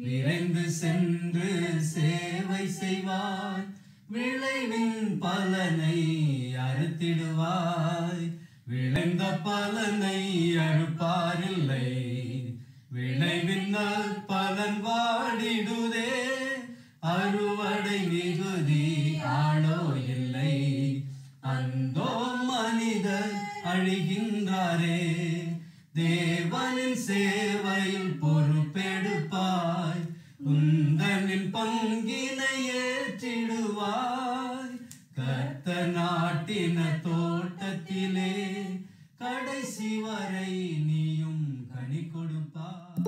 விரைந்து சென்று சேவை செய்வாய் விளைவின் பலனை அறுத்திடுவாய் விளைந்த பலனை அறுப்பாரில்லை விளைவின் பலன் வாடிடுதே அறுவடை மிகுதி ஆளோ இல்லை அந்தோ மனிதர் அழிகின்றாரே தேவனின் சேவையில் பொறுப்பெடுப்பாய் உந்தனின் பங்கினை ஏற்றிடுவாய் கத்த நாட்டின தோட்டத்திலே கடைசி வரை நீயும் கனி கொடுப்பாய்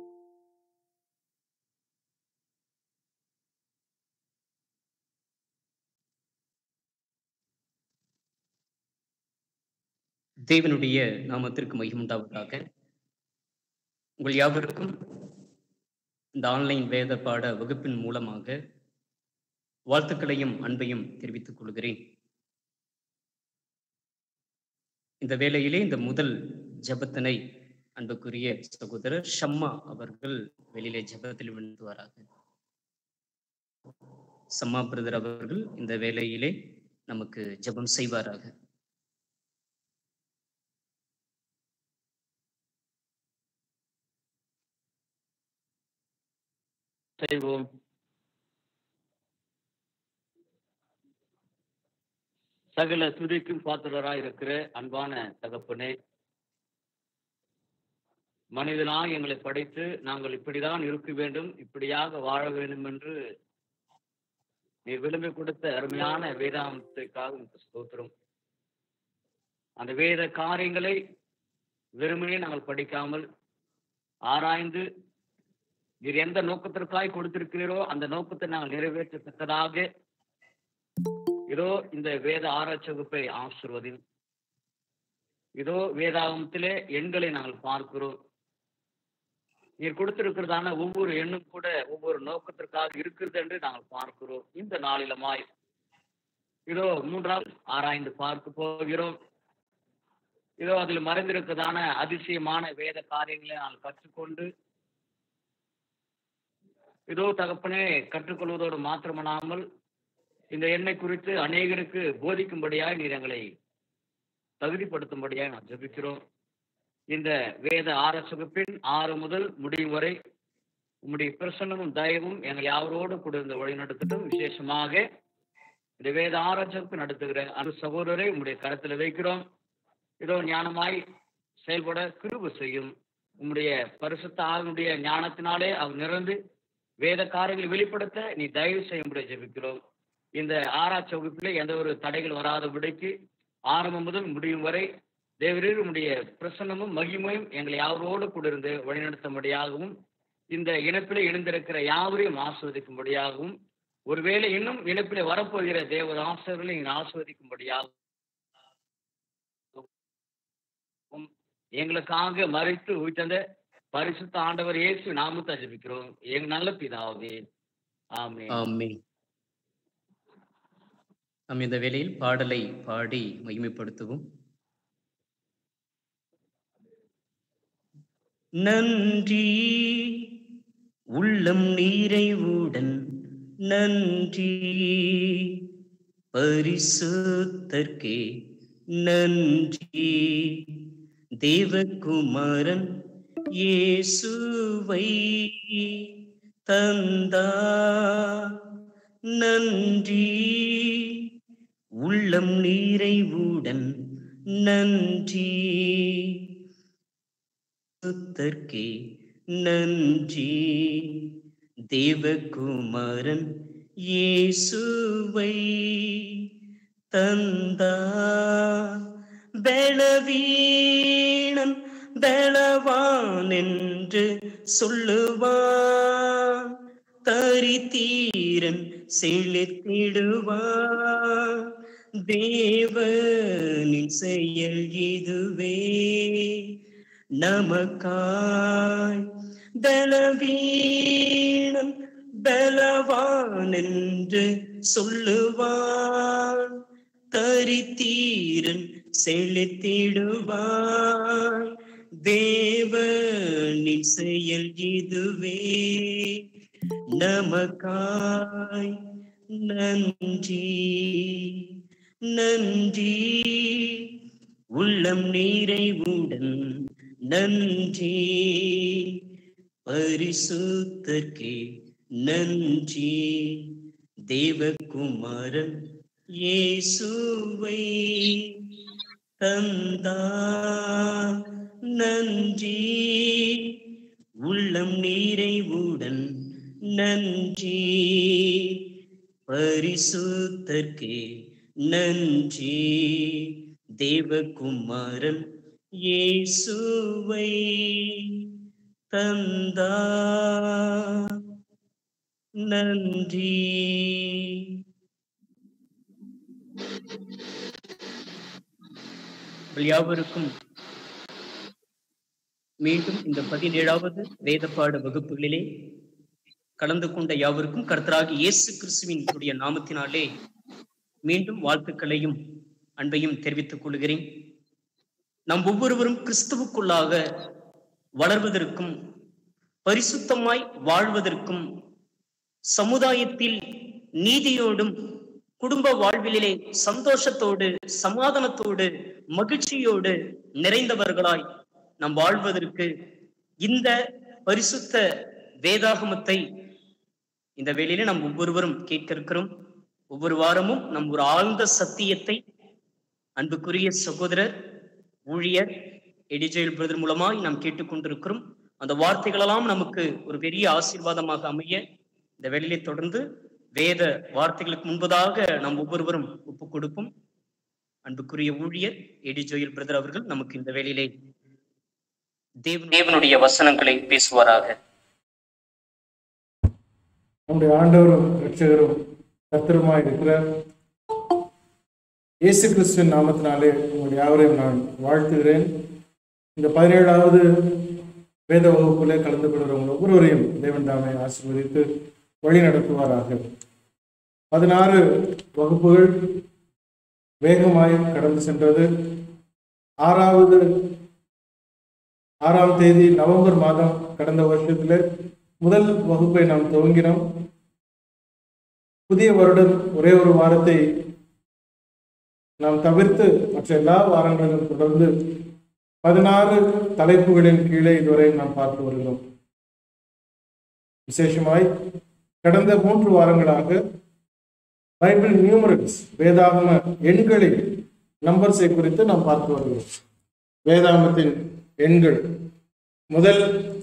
தேவனுடைய நாமத்திற்கு மகிமுண்டாவதாக உங்கள் யாவருக்கும் இந்த ஆன்லைன் வேத பாட வகுப்பின் மூலமாக வாழ்த்துக்களையும் அன்பையும் தெரிவித்துக் கொள்கிறேன் இந்த வேளையிலே இந்த முதல் ஜெபத்தினை அன்புக்குரிய சகோதரர் ஷம்மா அவர்கள் வெளியிலே ஜெபத்தில் விழுந்துவாராக சம்மா பிரதர் அவர்கள் இந்த வேளையிலே நமக்கு ஜெபம் செய்வாராக செய்வோம் சகல துதிக்கும் பாத்திரராய் இருக்கிற அன்பான தகப்பனே மனிதனாய் எங்களை படைத்து நாங்கள் இப்படிதான் இருக்க வேண்டும் இப்படியாக வாழ வேண்டும் என்று நீ விரும்பி கொடுத்த அருமையான வேதாந்தத்துக்காக உங்களுக்கு ஸ்தோத்திரம் அந்த வேத காரியங்களை வெறுமனே நாங்கள் படிக்காமல் ஆராய்ந்து நீர் எந்த நோக்கத்திற்காய் கொடுத்திருக்கிறீரோ அந்த நோக்கத்தை நாங்கள் நிறைவேற்றத்தக்கதாக இதோ இந்த வேத ஆராய்ச்சி வகுப்பை ஆசிர்வதில் இதோ வேதாகமத்திலே எண்களை நாங்கள் பார்க்கிறோம் நீர் கொடுத்திருக்கிறதான ஒவ்வொரு எண்ணும் கூட ஒவ்வொரு நோக்கத்திற்காக இருக்கிறது என்று நாங்கள் பார்க்கிறோம் இந்த நாளிலமாய் இதோ மூன்றால் ஆராய்ந்து பார்க்க போகிறோம் இதோ அதில் மறைந்திருக்கிறதான அதிசயமான வேத காரியங்களை நாங்கள் கற்றுக்கொண்டு இதோ தகப்பனே கற்றுக்கொள்வதோடு மாத்திரமல்லாமல் இந்த எண்ணெய் குறித்து அநேகருக்கு போதிக்கும்படியாய் நீர் எங்களை தகுதிப்படுத்தும்படியாய் நான் ஜெபிக்கிறோம் இந்த வேத ஆரசுகப்பின் ஆறு முதல் முடிவு வரை உம்முடைய பிரசன்னமும் தயவும் எங்கள் யாவரோடு கூட இந்த வழி நடத்தட்டும் விசேஷமாக இந்த வேத ஆராய்ச்சி நடத்துகிற அந்த சகோதரரை உம்முடைய கரத்தில் வைக்கிறோம் இதோ ஞானமாய் செயல்பட கிருப செய்யும் உம்முடைய பரிசுத்த ஆளுடைய ஞானத்தினாலே அவர் நிறந்து வேத காரியங்களை வெளிப்படுத்த நீ தயவு செய்யும்படி ஜெபிக்கிறோம் இந்த ஆராய்ச்சி வகுப்பிலே எந்த ஒரு தடைகள் வராதபடிக்கு ஆரம்பம் முதல் முடியும் வரை தேவரீர் உம்முடைய பிரசன்னமும் மகிமையும் எங்களை யாவரோடு கூட இருந்து வழிநடத்தும்படியாகவும் இந்த இணைப்பிலே இணைந்திருக்கிற யாவரையும் ஆஸ்வதிக்கும்படியாகவும் ஒருவேளை இன்னும் இணைப்பிலே வரப்போகிற தேவ ஆசிரியர்களை நீங்கள் ஆஸ்வதிக்கும்படியாகவும் எங்களுக்காக மறைத்து உயிர்த்தந்த பரிசுத்த ஆண்டவர் இயேசு நாமத்தை ஜெபிக்கிறோம் எங்க நல்ல பிதாவே ஆமென் ஆமென் நாம் இந்த வேளையில் பாடலை பாடி மகிமைப்படுத்துவோம் நன்றி உள்ளம் நிறைவுடன் நன்றி பரிசுத்தர்க்கே நன்றி தேவகுமாரன் இயேசுவை தந்தா நன்றி உள்ளம் நிறைவுடன் நன்றி சுத்தர்க்கே நன்றி தேவகுமாரன் இயேசுவை தந்தா பலவீனன் பலவான் என்று சொல்லுவான் தரித்தீரன் செலுத்திடுவான் தேவனின் செயல் இதுவே நமக்காய் பலவீனன் பலவான் என்று சொல்லுவான் தரித்தீரன் செலுத்திடுவான் தேவனின் செயல் இதுவே நமக்காய் நன்றி நன்றி உள்ளம் நிறைவுடன் நன்றி பரிசுத்தர்க்கே நன்றி தேவகுமாரன் இயேசுவை தந்தா நன்றி உள்ளம் நிறைவுடன் நன்றி பரிசுத்தர்க்கே நன்றி தேவகுமாரன் இயேசுவை தந்தா நன்றி உங்கள் யாவருக்கும் மீண்டும் இந்த பதினேழாவது வேதப்பாட வகுப்புகளிலே கலந்து கொண்ட யாவருக்கும் கர்த்தராகி இயேசு கிறிஸ்துவின் உடைய நாமத்தினாலே மீண்டும் வாழ்த்துக்களையும் அன்பையும் தெரிவித்துக் கொள்கிறேன் நாம் ஒவ்வொருவரும் கிறிஸ்துவுக்குள்ளாக வளர்வதற்கும் பரிசுத்தமாய் வாழ்வதற்கும் சமுதாயத்தில் நீதியோடும் குடும்ப வாழ்விலே சந்தோஷத்தோடு சமாதானத்தோடு மகிழ்ச்சியோடு நிறைந்தவர்களாய் நாம் வாழ்வதற்கு இந்த பரிசுத்த வேதாகமத்தை இந்த வேளையில நாம் ஒவ்வொருவரும் கேட்க இருக்கிறோம் ஒவ்வொரு வாரமும் நம் ஒரு ஆழ்ந்த சத்தியத்தை அன்புக்குரிய சகோதரர் ஊழியர் எடிஜெயல் பிரதர் மூலமாய் நாம் கேட்டுக்கொண்டிருக்கிறோம் அந்த வார்த்தைகளெல்லாம் நமக்கு ஒரு பெரிய ஆசீர்வாதமாக அமைய இந்த வேளையிலே தொடர்ந்து வேத வார்த்தைகளுக்கு முன்பதாக நாம் ஒவ்வொருவரும் ஒப்பு கொடுப்போம் அன்புக்குரிய ஊழியர் எடிஜோயல் பிரதர் அவர்கள் நமக்கு இந்த வேளையிலே தேவ- தேவனுடைய வசனங்களை பேசுவாராக நம்முடைய ஆண்டவரும் ரட்சகரும் கர்த்தருமாய் இருக்கிற இயேசு கிறிஸ்துவின் நாமத்தினாலே உங்கள் யாவரையும் நான் வாழ்த்துகிறேன் இந்த பதினேழாவது வேத வகுப்பிலே கலந்து கொள்கிறவங்க ஒவ்வொருவரையும் தேவன் தாமே ஆசீர்வதித்து வழி நடத்துவாராக பதினாறு வகுப்புகள் வேகமாய் கடந்து சென்றது ஆறாவது ஆறாம் தேதி நவம்பர் மாதம் கடந்த வருஷத்துல முதல் வகுப்பை நாம் துவங்கினோம் புதிய வருடம் ஒரே ஒரு வாரத்தை நாம் தவிர்த்து மற்ற எல்லா வாரங்களிலும் தொடர்ந்து பதினாறு தலைப்புகளின் கீழே இதுவரை நாம் பார்த்து வருகிறோம் விசேஷமாய் கடந்த மூன்று வாரங்களாக பைபிள் நியூமரல்ஸ் வேதாகம எண்களில் நம்பர்ஸை குறித்து நாம் பார்த்து வருகிறோம் வேதாகமத்தின் எண்கள் முதல்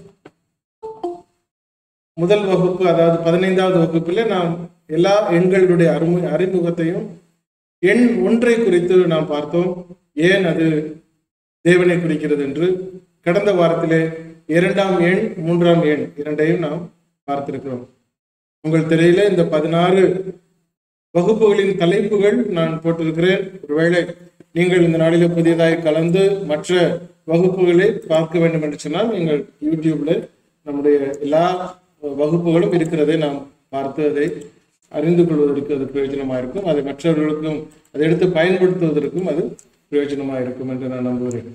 முதல் வகுப்பு அதாவது பதினைந்தாவது வகுப்பில் நாம் எல்லா எண்களுடைய அறிமு அறிமுகத்தையும் எண் ஒன்றை குறித்து நாம் பார்த்தோம் ஏன் அது தேவனை குறிக்கிறது என்று கடந்த வாரத்திலே இரண்டாம் எண் மூன்றாம் எண் இரண்டையும் நாம் பார்த்திருக்கிறோம் உங்கள் திரையில இந்த பதினாறு வகுப்புகளின் தலைப்புகள் நான் போட்டிருக்கிறேன் ஒருவேளை நீங்கள் இந்த நாளிலே புதியதாய் கலந்து மற்ற வகுப்புகளை பார்க்க வேண்டும் என்று சொன்னால் நீங்கள் யூடியூப்ல நம்முடைய எல்லா வகுப்புகளும் இருக்கிறதை நாம் பார்த்து அதை அறிந்து கொள்வதற்கு அது பிரயோஜனமாக இருக்கும் அதை மற்றவர்களுக்கும் அதை எடுத்து பயன்படுத்துவதற்கும் அது பிரயோஜனமாக இருக்கும் என்று நான் நம்புகிறேன்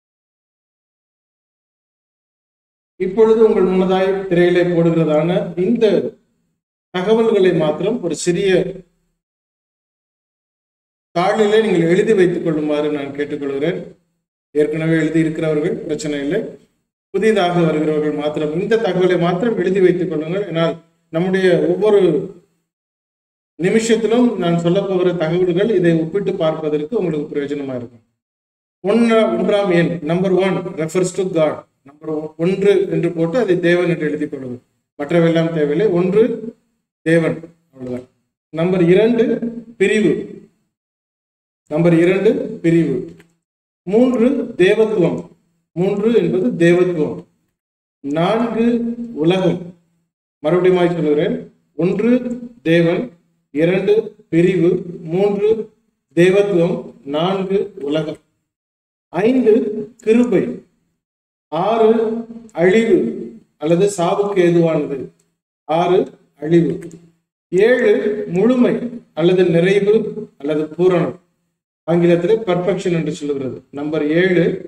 இப்பொழுது உங்கள் முன்னதாய் திரையிலே போடுகிறதான இந்த தகவல்களை மாத்திரம் ஒரு சிறிய தாளிலே நீங்கள் எழுதி வைத்துக் கொள்ளுமாறு நான் கேட்டுக்கொள்கிறேன் ஏற்கனவே எழுதி இருக்கிறவர்கள் பிரச்சனை இல்லை புதிதாக வருகிறவர்கள் மாத்திரம் இந்த தகவலை மாத்திரம் எழுதி வைத்துக் கொள்ளுங்கள் ஏனால் நம்முடைய ஒவ்வொரு நிமிஷத்திலும் நான் சொல்ல போகிற தகவல்கள் இதை ஒப்பிட்டு பார்ப்பதற்கு உங்களுக்கு பிரயோஜனமா இருக்கும் ஒன்றா ஒன்றாம் எண் number one refers to God number ஒன்று என்று போட்டு அதை தேவன் என்று எழுதிக் கொள்ளுங்கள் மற்றவெல்லாம் தேவையில்லை ஒன்று தேவன் அவ்வளவுதான் நம்பர் இரண்டு பிரிவு நம்பர் இரண்டு பிரிவு மூன்று தேவத்துவம் மூன்று என்பது தேவத்துவம் நான்கு உலகம் மறுபடியும் சொல்கிறேன் ஒன்று தேவன் இரண்டு பிரிவு மூன்று தேவத்துவம் நான்கு உலகம் ஐந்து கிருபை ஆறு அழிவு அல்லது சாவுக்கு ஏதுவானது ஆறு அழிவு ஏழு முழுமை அல்லது நிறைவு அல்லது பூரணம் ஆங்கிலத்தில் பர்ஃபெக்ஷன் என்று சொல்லுகிறது நம்பர் ஏழு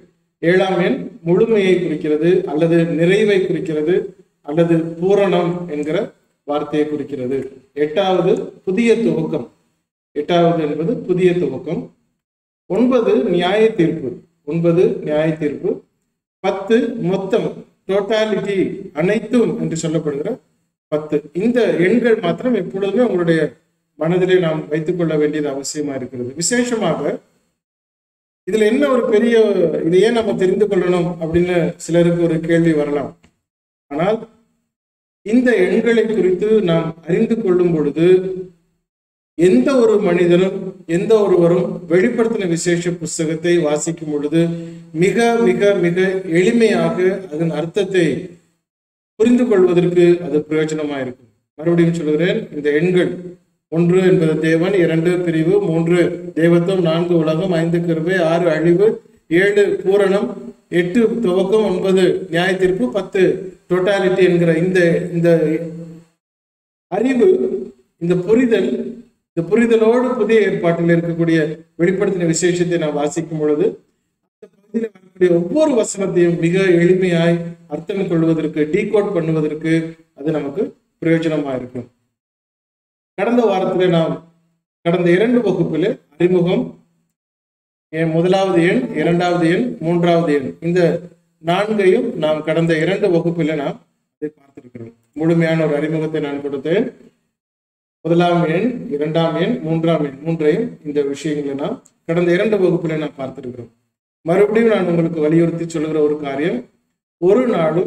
ஏழாம் எண் முழுமையை குறிக்கிறது அல்லது நிறைவை குறிக்கிறது அல்லது பூரணம் என்கிற வார்த்தையை குறிக்கிறது எட்டாவது புதிய துவக்கம் எட்டாவது என்பது புதிய துவக்கம் ஒன்பது நியாய தீர்ப்பு ஒன்பது நியாய தீர்ப்பு பத்து மொத்தம் டோட்டாலிட்டி அனைத்தும் என்று சொல்லப்படுகிற பத்து இந்த எண்கள் மாத்திரம் எப்பொழுதுமே உங்களுடைய மனதிலே நாம் வைத்துக் கொள்ள வேண்டியது அவசியமா இருக்கிறது விசேஷமாக இதுல என்ன ஒரு பெரிய இதை ஏன் நம்ம தெரிந்து கொள்ளணும் அப்படின்னு சிலருக்கு ஒரு கேள்வி வரலாம் ஆனால் இந்த எண்களை குறித்து நாம் அறிந்து கொள்ளும் பொழுது எந்த ஒரு மனிதனும் எந்த ஒருவரும் வெளிப்படுத்தின விசேஷ புஸ்தகத்தை வாசிக்கும் பொழுது மிக மிக மிக எளிமையாக அதன் அர்த்தத்தை புரிந்து கொள்வதற்கு அது பிரயோஜனமா இருக்கும் மறுபடியும் சொல்கிறேன் இந்த எண்கள் ஒன்று என்பது தேவன் இரண்டு பிரிவு மூன்று தேவத்துவம் நான்கு உலகம் ஐந்து கருவை ஆறு அழிவு ஏழு பூரணம் எட்டு துவக்கம் ஒன்பது நியாய தீர்ப்பு பத்து டோட்டாலிட்டி என்கிற இந்த இந்த அறிவு இந்த புரிதல் இந்த புரிதலோடு புதிய ஏற்பாட்டில் இருக்கக்கூடிய வெளிப்படுத்தின விசேஷத்தை நாம் வாசிக்கும் பொழுது அந்த பகுதியில் வரக்கூடிய ஒவ்வொரு வசனத்தையும் மிக எளிமையாய் அர்த்தம் கொள்வதற்கு டீகோட் பண்ணுவதற்கு அது நமக்கு பிரயோஜனமா இருக்கும் கடந்த வாரத்திலே நாம் கடந்த இரண்டு வகுப்பில் அறிமுகம் என் முதலாவது எண் இரண்டாவது எண் மூன்றாவது எண் இந்த நான்கையும் நாம் கடந்த இரண்டு வகுப்பில் நாம் அதை பார்த்திருக்கிறோம் முழுமையான ஒரு அறிமுகத்தை நான் கொடுத்தேன் முதலாம் எண் இரண்டாம் எண் மூன்றாம் எண் மூன்றையும் இந்த விஷயங்களை நாம் கடந்த இரண்டு வகுப்பில் நாம் பார்த்திருக்கிறோம் மறுபடியும் நான் உங்களுக்கு வலியுறுத்தி சொல்கிற ஒரு காரியம் ஒரு நாளும்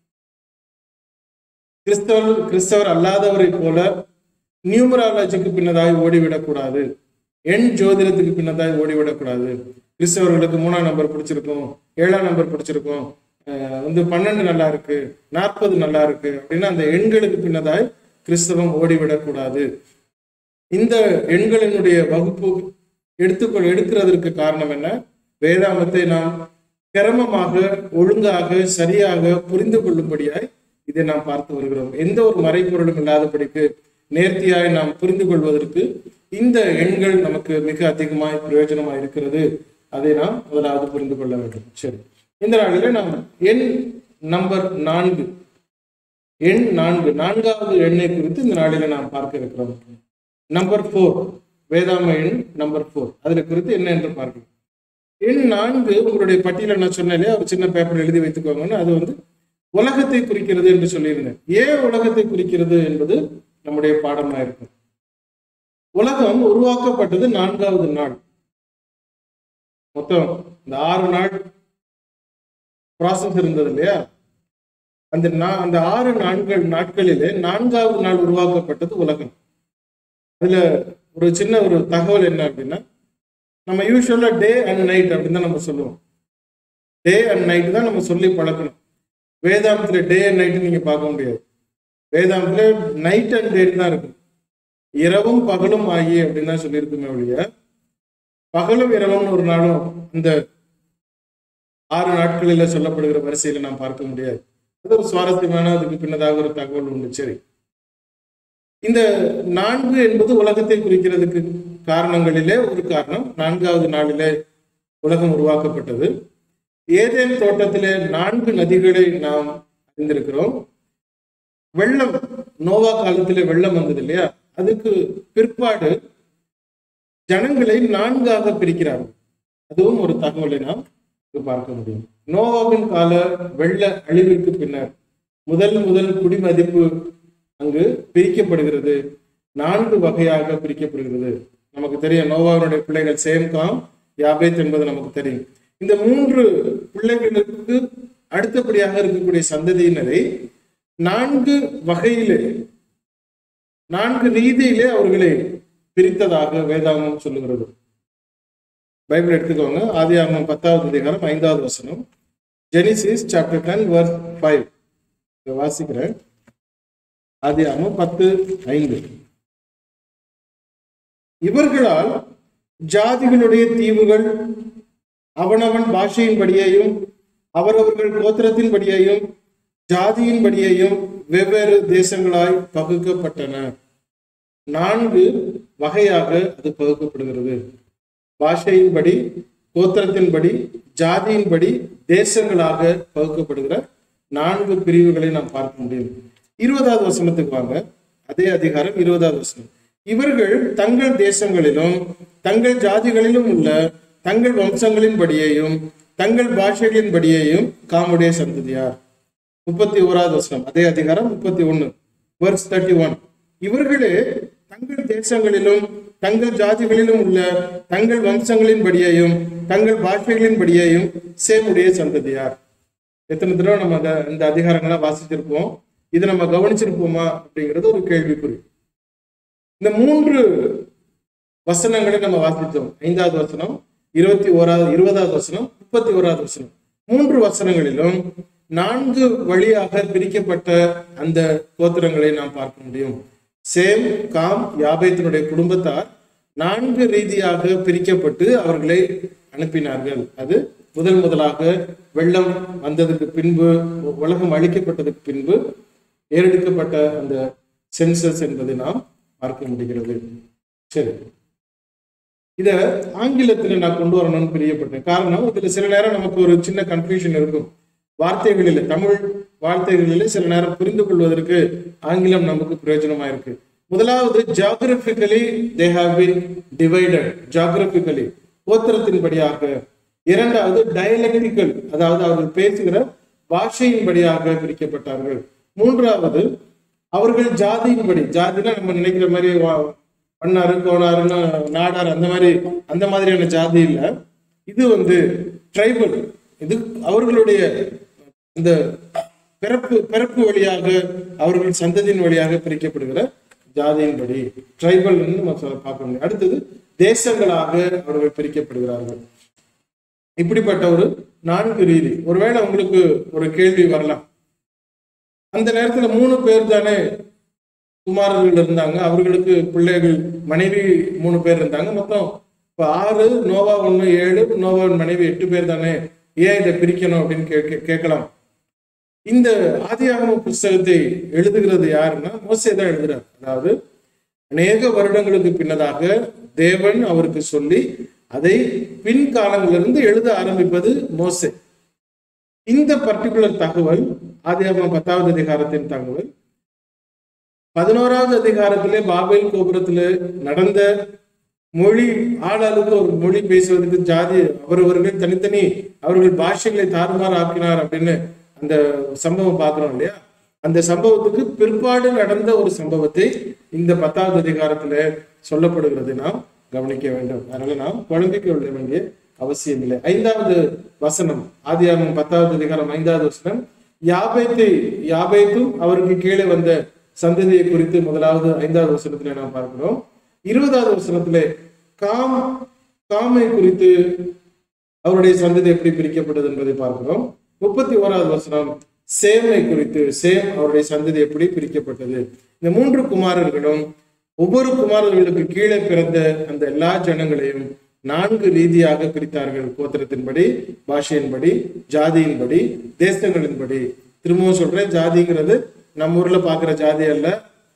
கிறிஸ்தவர் கிறிஸ்தவர் அல்லாதவரை போல நியூமராலஜிக்கு பின்னதாய் ஓடிவிடக்கூடாது எண் ஜோதிடத்துக்கு பின்னதாய் ஓடிவிடக்கூடாது கிறிஸ்தவர்களுக்கு மூணாம் நம்பர் பிடிச்சிருக்கும் ஏழாம் நம்பர் பிடிச்சிருக்கும் அஹ் வந்து பன்னெண்டு நல்லா இருக்கு நாற்பது நல்லா இருக்கு அப்படின்னா அந்த எண்களுக்கு பின்னதாய் கிறிஸ்தவம் ஓடிவிடக்கூடாது இந்த எண்களினுடைய வகுப்பு எடுத்துக்கொள் எடுக்கிறதற்கு காரணம் என்ன வேதாமத்தை நாம் கிரமமாக ஒழுங்காக சரியாக புரிந்து கொள்ளும்படியாய் இதை நாம் பார்த்து வருகிறோம் எந்த ஒரு மறைப்பொருளும் இல்லாதபடிக்கு நேர்த்தியாய் நாம் புரிந்து கொள்வதற்கு இந்த எண்கள் நமக்கு மிக அதிகமாய் பிரயோஜனமாய் இருக்கிறது அதை நாம் முதலாவது புரிந்து கொள்ள வேண்டும் சரி இந்த நாளிலே நாம் எண் நம்பர் நான்கு எண் நான்கு நான்காவது எண்ணை குறித்து இந்த நாளில நாம் பார்க்க இருக்கிறோம் நம்பர் ஃபோர் வேதாம எண் நம்பர் ஃபோர் அதுல குறித்து என்ன என்று பார்க்கலாம் எண் நான்கு உங்களுடைய பட்டியல நான் சொன்னேன் இல்லையா ஒரு சின்ன பேப்பர் எழுதி வைத்துக்கோங்கன்னு அது வந்து உலகத்தை குறிக்கிறது என்று சொல்லியிருந்தேன் ஏன் உலகத்தை குறிக்கிறது என்பது நம்முடைய பாடமா இருக்கும் உலகம் உருவாக்கப்பட்டது நான்காவது நாள் மொத்தம் இந்த ஆறு நாள் ப்ராசஸ் இருந்தது இல்லையா அந்த நா- அந்த ஆறு நாட்கள் நாட்களிலே நான்காவது நாள் உருவாக்கப்பட்டது உலகம் அதுல ஒரு சின்ன ஒரு தகவல் என்ன அப்படின்னா நம்ம யூஸ்வலா டே அண்ட் நைட் அப்படின்னு தான் நம்ம சொல்லுவோம் டே அண்ட் நைட் தான் நம்ம சொல்லி பழக்கணும் வேதாந்தத்துல டே அண்ட் நைட் நீங்க பார்க்க முடியாது வேதாந்தத்துல நைட் அண்ட் டே தான் இருக்கும் இரவும் பகலும் ஆகி அப்படின்னு தான் சொல்லியிருக்குமே ஒழிய பகலும் இரவும் ஒரு நாளும் இந்த ஆறு நாட்களில் சொல்லப்படுகிற வரிசையில நாம் பார்க்க முடியாது அது ஒரு சுவாரஸ்யமான அதுக்கு பின்னதாக ஒரு தகவல் உண்டு சரி இந்த நான்கு என்பது உலகத்தை குறிக்கிறதுக்கு காரணங்களிலே ஒரு காரணம் நான்காவது நாளிலே உலகம் உருவாக்கப்பட்டது ஏதேன் தோட்டத்திலே நான்கு நதிகளை நாம் அறிந்திருக்கிறோம் வெள்ளம் நோவா காலத்திலே வெள்ளம் வந்தது இல்லையா அதுக்கு பிற்பாடு ஜனங்களை நான்காக பிரிக்கிறார்கள் அதுவும் ஒரு தகவலை நாம் இங்கு பார்க்க முடியும் நோவாவின் கால வெள்ள அழிவிற்கு பின்னர் முதல் முதல் குடிமதிப்பு அங்கு பிரிக்கப்படுகிறது நான்கு வகையாக பிரிக்கப்படுகிறது நமக்கு தெரியும் நோவாவினுடைய பிள்ளைகள் சேம்காம் யாபேத் என்பது நமக்கு தெரியும் இந்த மூன்று பிள்ளைகளுக்கு அடுத்தபடியாக இருக்கக்கூடிய சந்ததியினரை நான்கு வகையிலே நான்கு ரீதியிலே அவர்களை பிரித்ததாக வேதாகமம் சொல்லுகிறது பைபிள் எடுத்துக்கோங்க ஆதி ஆகமம் பத்தாவது அதிகாரம் ஐந்தாவது வசனம் Genesis chapter ten verse five வாசிக்கிறேன் ஆதி ஆகமம் பத்து ஐந்து இவர்களால் ஜாதிகளுடைய தீவுகள் அவனவன் பாஷையின்படியையும் அவரவர்கள் கோத்திரத்தின்படியையும் ஜாதியின்படியையும் வெவ்வேறு தேசங்களாய் பகுக்கப்பட்டன நான்கு வகையாக அது பகுக்கப்படுகிறது பாஷையின்படி கோத்திரத்தின்படி ஜாதியின்படி தேசங்களாக பகுக்கப்படுகிற நான்கு பிரிவுகளை நாம் பார்க்க முடியும் இருபதாவது வசனத்துக்கு வாங்க அதே அதிகாரம் இருபதாவது வசனம் இவர்கள் தங்கள் தேசங்களிலும் தங்கள் ஜாதிகளிலும் உள்ள தங்கள் வம்சங்களின்படியேயும் தங்கள் பாஷைகளின்படியேயும் காமுடைய சந்ததியார் முப்பத்தி ஓராவது வசனம் அதே அதிகாரம் முப்பத்தி ஒன்னு வர்ஸ் தேர்ட்டி ஒன் இவர்களே தங்கள் தேசங்களிலும் தங்கள் ஜாதிகளிலும் உள்ள தங்கள் வம்சங்களின்படியேயும் தங்கள் பாஷைகளின்படியேயும் சேமுடைய சந்ததியார் எத்தனை தடவை நம்ம அத இந்த அதிகாரங்களை வாசிச்சிருப்போம் இதை நம்ம கவனிச்சிருப்போமா அப்படிங்கிறது ஒரு கேள்விக்குறி இந்த மூன்று வசனங்களை நம்ம வாசித்தோம் ஐந்தாவது வசனம் இருபத்தி ஓராவது இருபதாவது வசனம் முப்பத்தி ஓராவது வசனம் மூன்று வசனங்களிலும் நான்கு வழியாக பிரிக்கப்பட்ட அந்த கோத்திரங்களை நாம் பார்க்க முடியும் சேம் காம் யாபேத்தினுடைய குடும்பத்தார் நான்கு ரீதியாக பிரிக்கப்பட்டு அவர்களை அனுப்பினார்கள் அது முதல் முதலாக வெள்ளம் வந்ததுக்கு பின்பு உலகம் அழிக்கப்பட்டதுக்கு பின்பு ஏறெடுக்கப்பட்ட அந்த சென்சஸ் என்பதை நாம் பார்க்க முடிகிறது சரி இத ஆங்கிலத்துல நான் கொண்டு வரணும்னு பிரியப்பட்டேன் காரணம் இதுல சில நேரம் நமக்கு ஒரு சின்ன கன்ஃபியூஷன் இருக்கும் வார்த்தைகளில் தமிழ் வார்த்தைகளில் சில நேரம் புரிந்து கொள்வதற்கு ஆங்கிலம் நமக்கு பிரயோஜனமா இருக்கு முதலாவது geographically they have been divided geographically கோத்திரத்தின்படியாக இரண்டாவது டயலெக்டிக்கல் அதாவது அவர்கள் பேசுகிற பாஷையின்படியாக பிரிக்கப்பட்டார்கள் மூன்றாவது அவர்கள் ஜாதியின்படி ஜாதினா நம்ம நினைக்கிற மாதிரி வா- பண்ணாரு கோணாருன்னு நாடார் அந்த மாதிரி அந்த மாதிரியான ஜாதி இல்ல இது வந்து ட்ரைபல் இது அவர்களுடைய இந்த பிறப்பு பிறப்பு வழியாக அவர்கள் சந்ததியின் வழியாக பிரிக்கப்படுகிற ஜாதியின்படி ட்ரைபல் நம்ம சொல்ல பார்க்க முடியும் அடுத்தது தேசங்களாக அவர்கள் பிரிக்கப்படுகிறார்கள் இப்படிப்பட்ட ஒரு நான்கு ரீதி ஒருவேளை உங்களுக்கு ஒரு கேள்வி வரலாம் அந்த நேரத்துல மூணு பேர் தானே குமாரர்கள் இருந்தாங்க அவர்களுக்கு பிள்ளைகள் மனைவி மூணு பேர் இருந்தாங்க மொத்தம் இப்ப ஆறு நோவா ஒண்ணு ஏழு நோவாவின் மனைவி எட்டு பேர் தானே ஏன் இதை பிரிக்கணும் அப்படின்னு கேட்க கேட்கலாம் இந்த ஆதியாகம புஸ்தகத்தை எழுதுகிறது யாருன்னா மோசே தான் எழுதுறார் அதாவது அநேக வருடங்களுக்கு பின்னதாக தேவன் அவருக்கு சொல்லி அதை பின் காலங்களிலிருந்து எழுத ஆரம்பிப்பது மோசே இந்த பர்டிகுலர் தகவல் ஆதியாகமம் பத்தாவது அதிகாரத்தின் தகவல் பதினோராவது அதிகாரத்திலே பாபேல் கோபுரத்துல நடந்த மொழி ஆளாளுக்கு ஒரு மொழி பேசுவதற்கு ஜாதி அவரவர்கள் தனித்தனி அவர்கள் பாஷைகளை தாறுமாறு ஆக்கினார் அப்படின்னு அந்த சம்பவம் பார்க்கிறோம் இல்லையா அந்த சம்பவத்துக்கு பிற்பாடு நடந்த ஒரு சம்பவத்தை இந்த பத்தாவது அதிகாரத்துல சொல்லப்படுகிறது நாம் கவனிக்க வேண்டும் அதனால நாம் குழம்பிக்க கொள்ள வேண்டிய அவசியம் இல்லை ஐந்தாவது வசனம் ஆதியாகமம் பத்தாவது அதிகாரம் ஐந்தாவது வசனம் யாபேத்தை யாபேத்தும் அவருக்கு கீழே வந்த சந்ததியை குறித்து முதலாவது ஐந்தாவது வசனத்திலே நாம் பார்க்கிறோம் இருபதாவது வசனத்திலே காம் காமை குறித்து அவருடைய சந்ததி எப்படி பிரிக்கப்பட்டது என்பதை பார்க்கிறோம் முப்பத்தி ஓராவது வசனம் சேமை குறித்து சேம் அவருடைய சந்ததி எப்படி பிரிக்கப்பட்டது இந்த மூன்று குமாரர்களும் ஒவ்வொரு குமாரர்களுக்கு கீழே பிறந்த அந்த எல்லா ஜனங்களையும் நான்கு ரீதியாக பிரித்தார்கள் கோத்திரத்தின்படி பாஷையின்படி ஜாதியின்படி தேசங்களின்படி திரும்பவும் சொல்றேன் ஜாதிங்கிறது நம்ம ஊர்ல பாக்குற ஜாதி அல்ல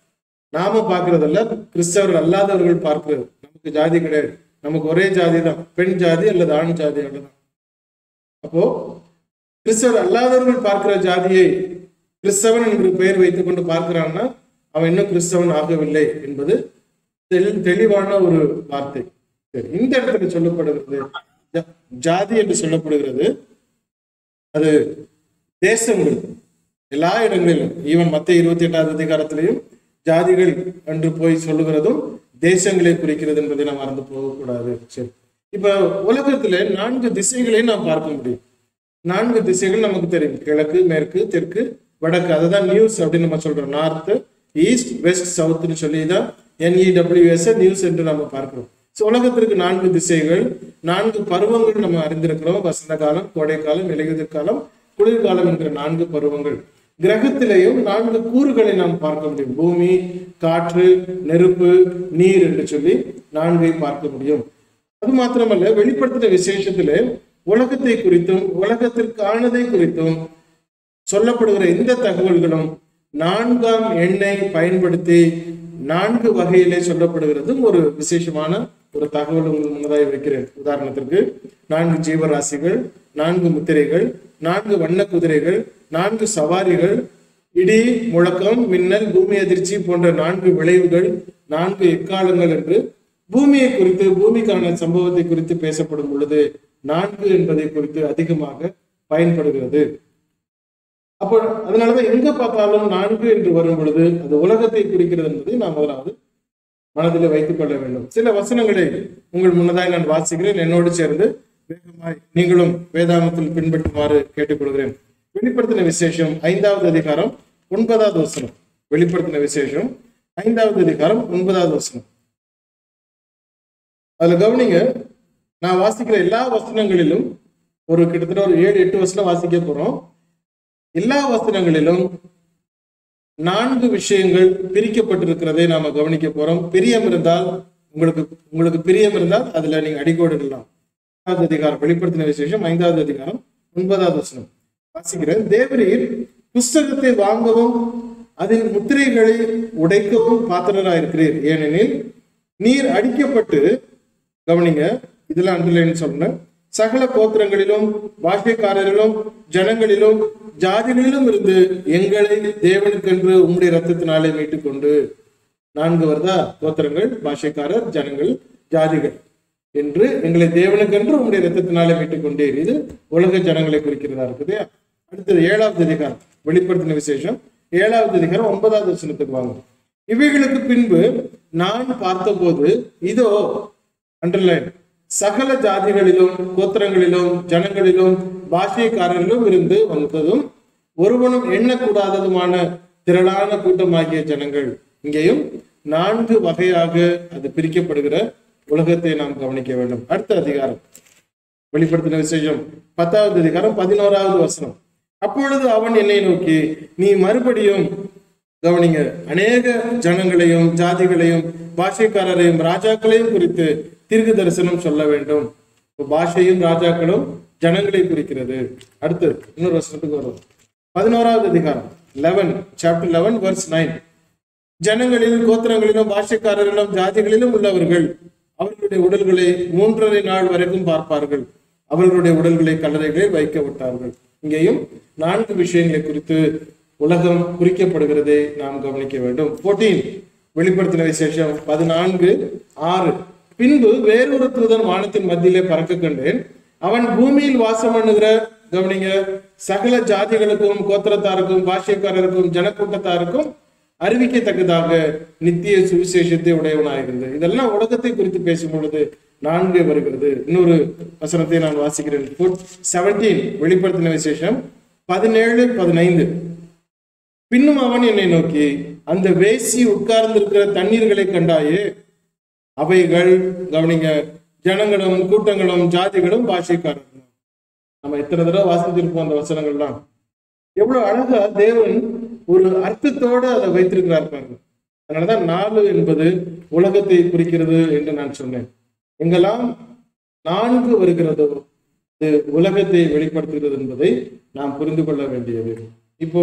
நாம பாக்குறதல்ல கிறிஸ்தவர்கள் அல்லாதவர்கள் பார்க்கிறது நமக்கு ஜாதி கிடையாது நமக்கு ஒரே ஜாதி தான் பெண் ஜாதி அல்லது ஆண் ஜாதி அவ்வளவுதான் அப்போ கிறிஸ்தவர் அல்லாதவர்கள் பார்க்கிற ஜாதியை கிறிஸ்தவன் என்று பெயர் வைத்துக் கொண்டு பார்க்கிறான்னா அவன் இன்னும் கிறிஸ்தவன் ஆகவில்லை என்பது தெளி- தெளிவான ஒரு வார்த்தை சரி இந்த இடத்துல சொல்லப்படுகிறது ஜா- ஜாதி என்று சொல்லப்படுகிறது அது தேசங்கள் எல்லா இடங்களிலும் ஈவன் மத்திய இருபத்தி எட்டாவது அதிகாரத்திலையும் ஜாதிகள் என்று போய் சொல்லுகிறதும் தேசங்களை குறிக்கிறது என்பதை நாம் மறந்து போகக்கூடாது சரி இப்ப உலகத்துல நான்கு திசைகளை நாம் பார்க்க முடியும் நான்கு திசைகள் நமக்கு தெரியும் கிழக்கு மேற்கு தெற்கு வடக்கு அதுதான் நியூஸ் அப்படின்னு நம்ம சொல்றோம் நார்த் ஈஸ்ட் வெஸ்ட் சவுத்னு சொல்லி தான் என்இடபிள்யூஎஸ் நியூஸ் என்று நம்ம பார்க்கிறோம் ஸோ உலகத்திற்கு நான்கு திசைகள் நான்கு பருவங்கள் நம்ம அறிந்திருக்கிறோம் வசந்த காலம் கோடை காலம் இலையுதிர் காலம் குளிர்காலம் என்கிற நான்கு பருவங்கள் கிரகத்திலேயும் நான்கு கூறுகளை நாம் பார்க்க முடியும் பூமி காற்று நெருப்பு நீர் என்று சொல்லி நான்கை பார்க்க முடியும் அது மாத்திரமல்ல வெளிப்படுத்தின விசேஷத்திலே உலகத்தை குறித்தும் உலகத்திற்கானதை குறித்தும் சொல்லப்படுகிற இந்த தகவல்களும் நான்காம் எண்ணை பயன்படுத்தி நான்கு வகையிலே சொல்லப்படுகிறதும் ஒரு விசேஷமான ஒரு தகவல் உங்கள் முன்னதாக வைக்கிறேன் உதாரணத்திற்கு நான்கு ஜீவராசிகள் நான்கு முத்திரைகள் நான்கு வண்ண குதிரைகள் நான்கு சவாரிகள் இடி முழக்கம் மின்னல் பூமி அதிர்ச்சி போன்ற நான்கு விளைவுகள் நான்கு எக்காலங்கள் என்று பூமியை குறித்து பூமிக்கான சம்பவத்தை குறித்து பேசப்படும் பொழுது நான்கு என்பதை குறித்து அதிகமாக பயன்படுகிறது அப்போ அதனாலதான் எங்க பார்த்தாலும் நான்கு என்று வரும் பொழுது அது உலகத்தை குறிக்கிறது என்பதை நாம் முதலாவது மனதில் வைத்துக் கொள்ள வேண்டும் சில வசனங்களை உங்கள் முன்னதாக நான் வாசிக்கிறேன் என்னோடு சேர்ந்து வேகமாய் நீங்களும் வேதாமத்தில் பின்பற்றுமாறு கேட்டுக்கொள்கிறேன் வெளிப்படுத்தின விசேஷம் ஐந்தாவது அதிகாரம் ஒன்பதாவது வசனம் வெளிப்படுத்தின விசேஷம் ஐந்தாவது அதிகாரம் ஒன்பதாவது வசனம் அதுல கவனிங்க நான் வாசிக்கிற எல்லா வசனங்களிலும் ஒரு கிட்டத்தட்ட ஒரு ஏழு எட்டு வசனம் வாசிக்க போறோம் எல்லா வசனங்களிலும் நான்கு விஷயங்கள் பிரிக்கப்பட்டிருக்கிறதை நாம கவனிக்க போறோம் பிரியம் இருந்தால் உங்களுக்கு உங்களுக்கு பிரியம் இருந்தால் அதுல நீங்க அடிக்கோடு இடலாம் ஐந்தாவது அதிகாரம் வெளிப்படுத்தின விசேஷம் ஐந்தாவது அதிகாரம் ஒன்பதாவது வசனம் வாசிக்கிறேன் தேவரீர் புஸ்தகத்தை வாங்கவும் அதில் முத்திரைகளை உடைக்கவும் பாத்திரராயிருக்கிறீர் ஏனெனில் நீர் அடிக்கப்பட்டு கவனிங்க இதெல்லாம் அண்டர்லைன் சொன்னேன் சகல கோத்திரங்களிலும் பாஷைக்காரரிலும் ஜனங்களிலும் ஜாதிகளிலும் இருந்து எங்களை தேவனுக்கென்று உம்முடைய ரத்தத்தினாலே மீட்டுக் கொண்டு நான்கு வருதா கோத்திரங்கள் பாஷைக்காரர் ஜனங்கள் ஜாதிகள் என்று எங்களை தேவனுக்கென்று உம்முடைய ரத்தத்தினாலே மீட்டுக் கொண்டீர் இது உலக ஜனங்களை குறிக்கிறதா இருக்குது அடுத்தது ஏழாவது அதிகாரம் வெளிப்படுத்தின விசேஷம் ஏழாவது அதிகாரம் ஒன்பதாவது வசனத்துக்கு வாங்க இவைகளுக்கு பின்பு நான் பார்த்தபோது இதோ அண்டர்லைன் சகல ஜாதிகளிலும் கோத்திரங்களிலும் ஜனங்களிலும் பாஷைக்காரரிலும் இருந்து வந்ததும் ஒருவனும் எண்ணக்கூடாததுமான திரளான கூட்டமாகிய ஜனங்கள் இங்கேயும் நான்கு வகையாக அது பிரிக்கப்படுகிற உலகத்தை நாம் கவனிக்க வேண்டும் அடுத்த அதிகாரம் வெளிப்படுத்தின விசேஷம் பத்தாவது அதிகாரம் பதினோராவது வசனம் அப்பொழுது அவன் என்னை நோக்கி நீ மறுபடியும் கவனிங்க அநேக ஜனங்களையும் ஜாதிகளையும் பாஷைக்காரரையும் ராஜாக்களையும் குறித்து தீர்க்க தரிசனம் சொல்ல வேண்டும் இப்ப பாஷையும் ராஜாக்களும் ஜனங்களை குறிக்கிறது அடுத்து இன்னொரு வருஷத்துக்கு வரும் பதினோராவது அதிகாரம் eleven chapter eleven verse nine ஜனங்களிலும் கோத்திரங்களிலும் பாஷைக்காரரிலும் ஜாதிகளிலும் உள்ளவர்கள் அவர்களுடைய உடல்களை மூன்றரை நாள் வரைக்கும் பார்ப்பார்கள் அவர்களுடைய உடல்களை கல்லறைகளில் வைக்க விட்டார்கள் இங்கேயும் நான்கு விஷயங்களை குறித்து உலகம் குறிக்கப்படுகிறதை நாம் கவனிக்க வேண்டும் போர்டீன் வெளிப்படுத்தின விசேஷம் பதினான்கு ஆறு பின்பு வேறொரு தூதன் வானத்தின் மத்தியிலே பறக்க கண்டேன் அவன் பூமியில் வாசம் பண்ணுகிற கவனிங்க சகல ஜாதிகளுக்கும் கோத்திரத்தாருக்கும் பாஷ்யக்காரருக்கும் ஜனக்கூட்டத்தாருக்கும் அறிவிக்கத்தக்கதாக நித்திய சுவிசேஷத்தை உடையவனாயிருந்து இதெல்லாம் உலகத்தை குறித்து பேசும் பொழுது நான்கு வருகிறது இன்னொரு வசனத்தை நான் வாசிக்கிறேன் செவன்டீன் வெளிப்படுத்தின விசேஷம் பதினேழு பதினைந்து பின்னும் அவன் என்னை நோக்கி அந்த வேசி உட்கார்ந்திருக்கிற தண்ணீர்களை கண்டாயே அவைகள் கவனிங்க ஜனங்களும் கூட்டங்களும் ஜாதிகளும் பாஷைக்காரர்களும் நம்ம எத்தனை தடவை வாசிச்சிருப்போம் அந்த வசனங்கள்லாம் எவ்வளவு அழகா தேவன் ஒரு அர்த்தத்தோட அதை வைத்திருக்கிறார் பாருங்க அதனாலதான் நாலு என்பது உலகத்தை குறிக்கிறது என்று நான் சொன்னேன் எங்கெல்லாம் நான்கு வருகிறதோ அது உலகத்தை வெளிப்படுத்துகிறது என்பதை நாம் புரிந்து கொள்ள வேண்டியது இப்போ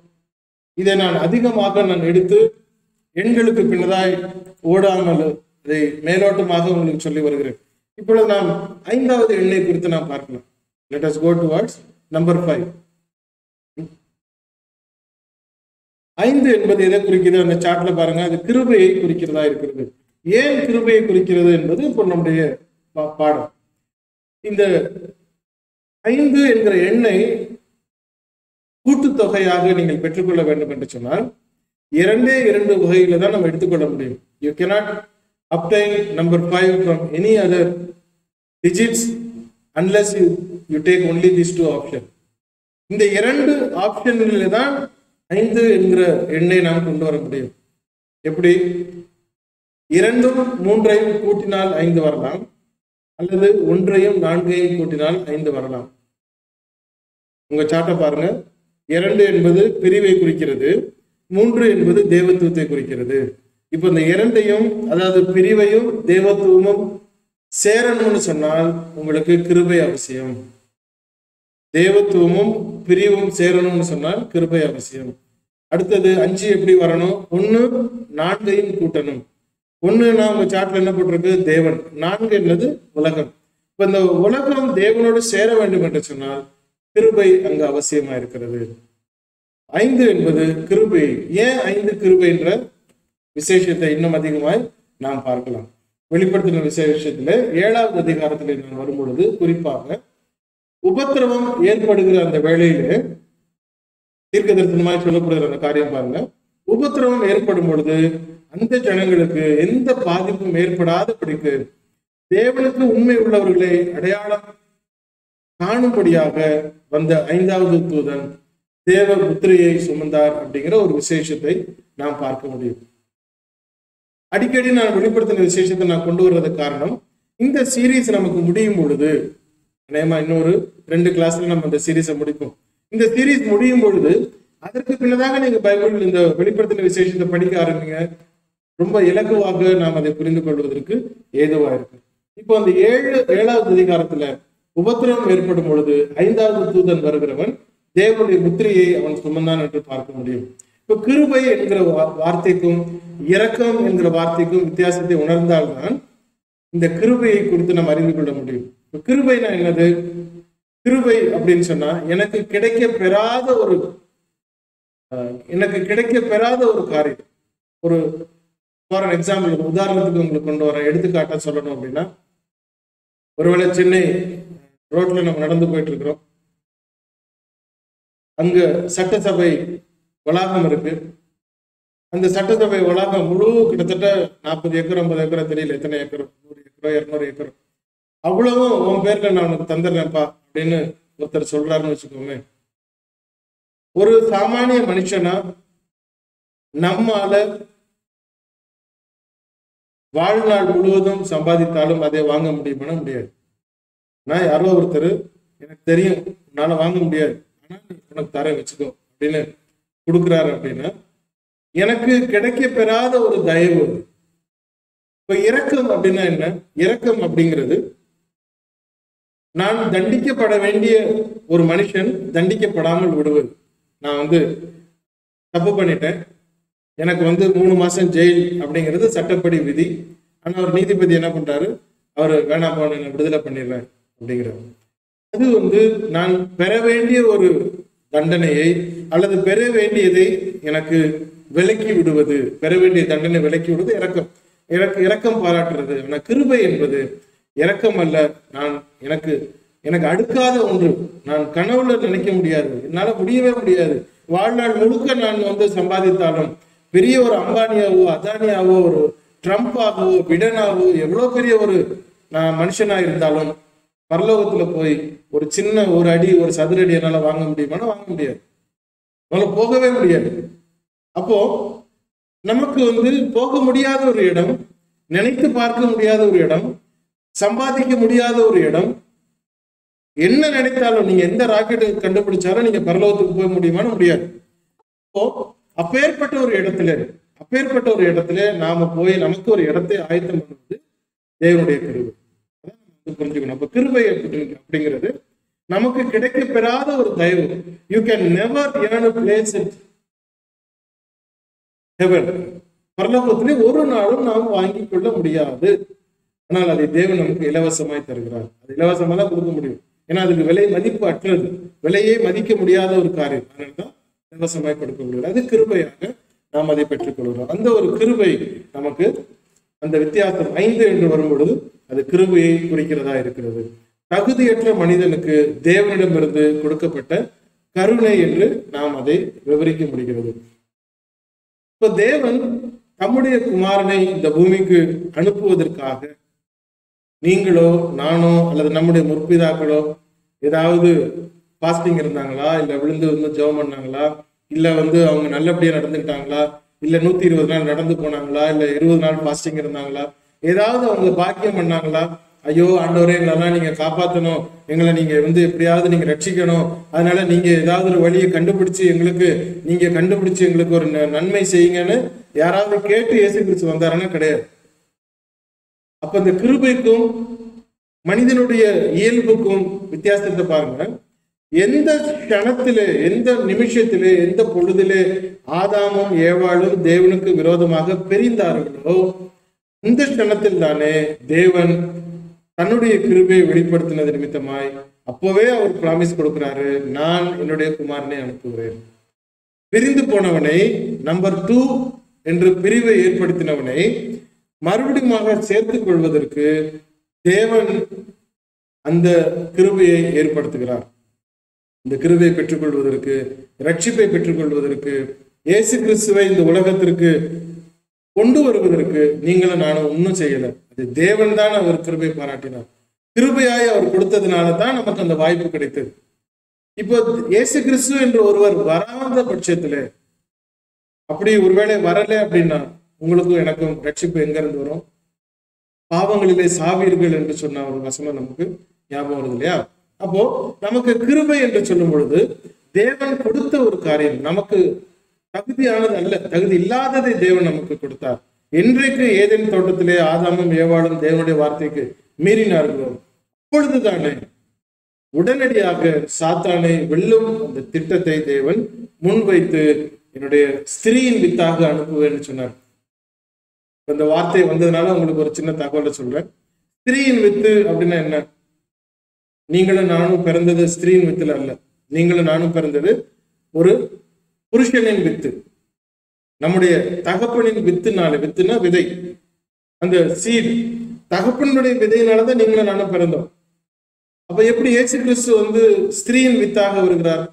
இதை நான் அதிகமாக நான் எடுத்து எண்களுக்கு பின்னதாய் ஓடாமல் அதை மேலோட்டமாக உங்களுக்கு சொல்லி வருகிறேன் இப்பொழுது நாம் ஐந்தாவது எண்ணை குறித்து நாம் பார்க்கலாம் let us go towards number five ஐந்து என்பது எதை குறிக்கிறது அந்த சார்ட்ல பாருங்க அது கிருபையை குறிக்கிறதா இருக்கிறது ஏன் கிருபையை குறிக்கிறது என்பது இப்போ நம்முடைய பா- பாடம் இந்த ஐந்து என்கிற எண்ணை கூட்டுத்தொகையாக நீங்கள் பெற்றுக்கொள்ள வேண்டும் என்று சொன்னால் இரண்டே இரண்டு வகையில தான் நம்ம எடுத்துக்கொள்ள முடியும் you cannot obtain number five from any other digits unless you you take only these two option இந்த இரண்டு ஆப்ஷன்களில் தான் ஐந்து என்கிற எண்ணை நாம் கொண்டு வர முடியும் எப்படி இரண்டும் மூன்றையும் கூட்டினால் ஐந்து வரலாம் அல்லது ஒன்றையும் நான்கையும் கூட்டினால் ஐந்து வரலாம் உங்க சாட்டை பாருங்க இரண்டு என்பது பிரிவை குறிக்கிறது மூன்று என்பது தேவத்துவத்தை குறிக்கிறது இப்போ இந்த இரண்டையும் அதாவது பிரிவையும் தேவத்துவமும் சேரணும்னு சொன்னால் உங்களுக்கு கிருபை அவசியம் தேவத்துவமும் பிரிவும் சேரணும்னு சொன்னால் கிருபை அவசியம் அடுத்தது அஞ்சு எப்படி வரணும் ஒண்ணு நான்கையும் கூட்டணும் ஒண்ணுன்னா உங்க சார்ட்ல என்ன போட்டிருக்கு தேவன் நான்கு என்னது உலகம் இப்ப இந்த உலகம் தேவனோடு சேர வேண்டும் என்று சொன்னால் கிருபை அங்கு அவசியமா இருக்கிறது ஐந்து என்பது கிருபை ஏன் ஐந்து கிருபை என்ற விசேஷத்தை இன்னும் அதிகமாய் நாம் பார்க்கலாம் வெளிப்படுத்தின விசேஷத்துல ஏழாவது அதிகாரத்தில் நான் வரும்பொழுது குறிப்பாக உபத்திரவம் ஏற்படுகிற அந்த வேளையிலே தீர்க்க தரிசனமாய் சொல்லப்படுகிற அந்த காரியம் பாருங்க உபத்திரவம் ஏற்படும் பொழுது அந்த ஜனங்களுக்கு எந்த பாதிப்பும் ஏற்படாதபடிக்கு தேவனுக்கு உண்மை உள்ளவர்களை அடையாளம் காணும்படியாக வந்த ஐந்தாவது தூதன் தேவ புத்திரையை சுமந்தார் அப்படிங்கிற ஒரு விசேஷத்தை நாம் பார்க்க முடியும் அடிக்கடி நான் வெளிப்படுத்தின விசேஷத்தை நான் கொண்டு வர்றதுக்கு காரணம் இந்த சீரீஸ் நமக்கு முடியும் பொழுது நேமா இன்னொரு ரெண்டு கிளாஸ்ல நம்ம இந்த சீரீஸை முடிப்போம் இந்த சீரீஸ் முடியும் பொழுது அதற்கு பின்னதாக நீங்க பைபிள் இந்த வெளிப்படுத்தின விசேஷத்தை படிக்க ஆரம்பிங்க ரொம்ப இலகுவாக நாம் அதை புரிந்து கொள்வதற்கு ஏதுவா இருக்கு இப்போ அந்த ஏழு ஏழாவது அதிகாரத்துல உபத்திரவம் ஏற்படும் பொழுது ஐந்தாவது தூதன் வருகிறவன் தேவனுடைய முத்திரையை அவன் சுமந்தான் என்று பார்க்க முடியும் இப்ப கிருபை என்கிற வா- வார்த்தைக்கும் இரக்கம் என்கிற வார்த்தைக்கும் வித்தியாசத்தை உணர்ந்தால்தான் இந்த கிருபையை குறித்து நம்ம அறிந்து கொள்ள முடியும் இப்ப கிருபைனா என்னது கிருபை அப்படின்னு சொன்னா எனக்கு கிடைக்க பெறாத ஒரு அஹ், எனக்கு கிடைக்க பெறாத ஒரு காரியம் ஒரு ஃபார் எக்ஸாம்பிள் உதாரணத்துக்கு உங்களுக்கு கொண்டு வரேன் எடுத்துக்காட்டா சொல்லணும் அப்படின்னா ஒருவேளை சென்னை ரோட்ல நம்ம நடந்து போயிட்டு இருக்கிறோம் அங்க சட்டசபை வளாகம் இருக்கு அந்த சட்டசபை வளாகம் முழு கிட்டத்தட்ட நாற்பது ஏக்கர் ஐம்பது ஏக்கர் தெரியல எத்தனை ஏக்கர் நூறு ஏக்கரோ இருநூறு ஏக்கர் அவ்வளவும் உன் பேர்ல நான் உனக்கு தந்துடுறேன்ப்பா அப்படின்னு ஒருத்தர் சொல்றாருன்னு வச்சுக்கோமே ஒரு சாமானிய மனுஷனா நம்மால வாழ்நாள் முழுவதும் சம்பாதித்தாலும் அதை வாங்க முடியுமானா முடியாது நான் யாரோ ஒருத்தர் எனக்கு தெரியும் உன்னால வாங்க முடியாது ஆனா நீ உனக்கு தரேன் வச்சுக்கோ அப்படின்னு கொடுக்குறாரு அப்படின்னா எனக்கு கிடைக்க பெறாத ஒரு தயவு அது. இப்ப இரக்கம் அப்படின்னா என்ன இரக்கம் அப்படிங்கிறது நான் தண்டிக்கப்பட வேண்டிய ஒரு மனுஷன் தண்டிக்கப்படாமல் விடுவது நான் வந்து தப்பு பண்ணிட்டேன் எனக்கு வந்து மூணு மாசம் ஜெயில் அப்படிங்கிறது சட்டப்படி விதி ஆனா அவர் நீதிபதி என்ன பண்றாரு அவர் வேணாம் போன விடுதலை பண்ணிடுறேன் அப்படிங்கிறார் அது வந்து நான் பெற வேண்டிய ஒரு தண்டனையை அல்லது பெற வேண்டியதை எனக்கு விலக்கி விடுவது பெற வேண்டிய தண்டனை விலக்கி விடுவது இரக்கம் எனக்கு இரக்கம் பாராட்டுறது ஆனா கிருபை என்பது இரக்கம் அல்ல நான் எனக்கு எனக்கு அடுக்காத ஒன்று நான் கனவுல நினைக்க முடியாது என்னால முடியவே முடியாது வாழ்நாள் முழுக்க நான் வந்து சம்பாதித்தாலும் பெரிய ஒரு அம்பானியாவோ அதானியாவோ ஒரு ட்ரம்பாகவோ பிடனாவோ எவ்வளவு பெரிய ஒரு நான் மனுஷனா இருந்தாலும் பரலோகத்துல போய் ஒரு சின்ன ஒரு அடி ஒரு சதுர அடி என்னால வாங்க முடியுமானா வாங்க முடியாது என்னால போகவே முடியாது அப்போ நமக்கு வந்து போக முடியாத ஒரு இடம் நினைத்து பார்க்க முடியாத ஒரு இடம் சம்பாதிக்க முடியாத ஒரு இடம் என்ன நினைத்தாலும் நீங்க எந்த ராக்கெட் கண்டுபிடிச்சாலும் நீங்க பரலோகத்துக்கு போக முடியுமான்னு முடியாது அப்போ அப்பேற்பட்ட ஒரு இடத்துல அப்பேற்பட்ட ஒரு இடத்துல நாம போய் நமக்கு ஒரு இடத்தை ஆயத்தம் பண்ணுவது தேவனுடைய கிருபை அதான் நம்ம வந்து புரிஞ்சுக்கணும் அப்ப கிருபை அப்படி- அப்படிங்கிறது நமக்கு கிடைக்க பெறாத ஒரு தயவு you can never earn place it heaven பரலோகத்திலே ஒரு நாளும் நாம் வாங்கிக் கொள்ள முடியாது ஆனால் அதை தேவன் நமக்கு இலவசமாய் தருகிறார் அது இலவசமா தான் கொடுக்க முடியும் ஏன்னா அதுக்கு விலை மதிப்பு அற்றது விலையே மதிக்க முடியாத ஒரு காரியம் அதனால்தான் இலவசமாய் கொடுக்க முடியாது அது கிருபையாக நாம் அதை பெற்றுக்கொள்கிறோம் அந்த ஒரு கிருபை நமக்கு அந்த வித்தியாசம் ஐந்து என்று வரும் பொழுது அது கிருபையை குறிக்கிறதா இருக்கிறது தகுதியற்ற மனிதனுக்கு தேவனிடமிருந்து கொடுக்கப்பட்ட கருணை என்று நாம் அதை விவரிக்க முடிகிறது இப்ப தேவன் தம்முடைய குமாரனை இந்த பூமிக்கு அனுப்புவதற்காக நீங்களோ நானோ அல்லது நம்முடைய முற்பிதாக்களோ ஏதாவது பாஸ்டிங் இருந்தாங்களா இல்ல விழுந்து வந்து ஜெபம் பண்ணாங்களா இல்ல வந்து அவங்க நல்லபடியா நடந்துக்கிட்டாங்களா இல்ல நூத்தி இருபது நாள் நடந்து போனாங்களா இல்ல இருபது நாள் பாஸ்டிங் இருந்தாங்களா ஏதாவது அவங்க பாக்கியம் பண்ணாங்களா ஐயோ ஆண்டவரே எங்களெல்லாம் நீங்க காப்பாத்தணும் எங்களை நீங்க வந்து எப்படியாவது நீங்க ரட்சிக்கணும் அதனால நீங்க ஏதாவது ஒரு வழியை கண்டுபிடிச்சு எங்களுக்கு நீங்க கண்டுபிடிச்சு எங்களுக்கு ஒரு ந- நன்மை செய்யுங்கன்னு யாராவது கேட்டு இயேசு கிறிஸ்து வந்தாருன்னா கிடையாது அப்ப இந்த கிருபைக்கும் மனிதனுடைய இயல்புக்கும் வித்தியாசத்தை பாருங்க எந்த கணத்திலே எந்த நிமிஷத்திலே எந்த பொழுதிலே ஆதாமும் ஏவாளும் தேவனுக்கு விரோதமாக பிரிந்தார்களோ அந்த கணத்தில் தானே தேவன் தன்னுடைய கிருபையை வெளிப்படுத்தினது நிமித்தமாய் அப்பவே அவர் பிராமிஸ் கொடுக்கிறாரு நான் என்னுடைய குமாரனை அனுப்புகிறேன் பிரிந்து போனவனை நம்பர் டூ என்று பிரிவை ஏற்படுத்தினவனை மறுபடியும் சேர்த்துக் கொள்வதற்கு தேவன் அந்த கிருபையை ஏற்படுத்துகிறார் இந்த கிருபையை பெற்றுக்கொள்வதற்கு ரட்சிப்பை பெற்றுக்கொள்வதற்கு இயேசு கிறிஸ்துவை இந்த உலகத்திற்கு கொண்டு வருவதற்கு நீங்களும் நானும் ஒன்றும் செய்யல அது தேவன் தான் அவர் கிருபை பாராட்டினார் கிருபையாய் அவர் கொடுத்ததுனால தான் நமக்கு அந்த வாய்ப்பு கிடைத்தது இப்போ இயேசு கிறிஸ்து என்று ஒருவர் வராத பட்சத்துல அப்படி ஒருவேளை வரல அப்படின்னா உங்களுக்கும் எனக்கும் ரட்சிப்பு எங்க இருந்து வரும் பாவங்களிலே சாவீர்கள் என்று சொன்ன ஒரு வசனம் நமக்கு ஞாபகம் வருது இல்லையா அப்போ நமக்கு கிருபை என்று சொல்லும் பொழுது தேவன் கொடுத்த ஒரு காரியம் நமக்கு தகுதியானது அல்ல தகுதி இல்லாததை தேவன் நமக்கு கொடுத்தார் என்றைக்கு ஏதேன் தோட்டத்திலே ஆதாமும் ஏவாளும் தேவனுடைய வார்த்தைக்கு மீறினார்களோ அப்பொழுதுதானே உடனடியாக சாத்தானை வெல்லும் அந்த திட்டத்தை தேவன் முன்வைத்து என்னுடைய ஸ்திரீயின் வித்தாக அனுப்புவேன்னு சொன்னார் இந்த வார்த்தை வந்ததுனால உங்களுக்கு ஒரு சின்ன தகவலை சொல்றேன் ஸ்திரீயின் வித்து அப்படின்னா என்ன நீங்களும் நானும் பிறந்தது ஸ்திரீயின் வித்துல அல்ல நீங்களும் நானும் பிறந்தது ஒரு புருஷனின் வித்து நம்முடைய தகப்பனின் வித்துனால வித்துனா விதை அந்த சீட் தகப்பனுடைய விதையினாலதான் நீங்களும் நானும் பிறந்தோம் அப்ப எப்படி இயேசு கிறிஸ்து வந்து ஸ்திரீயின் வித்தாக வருகிறார்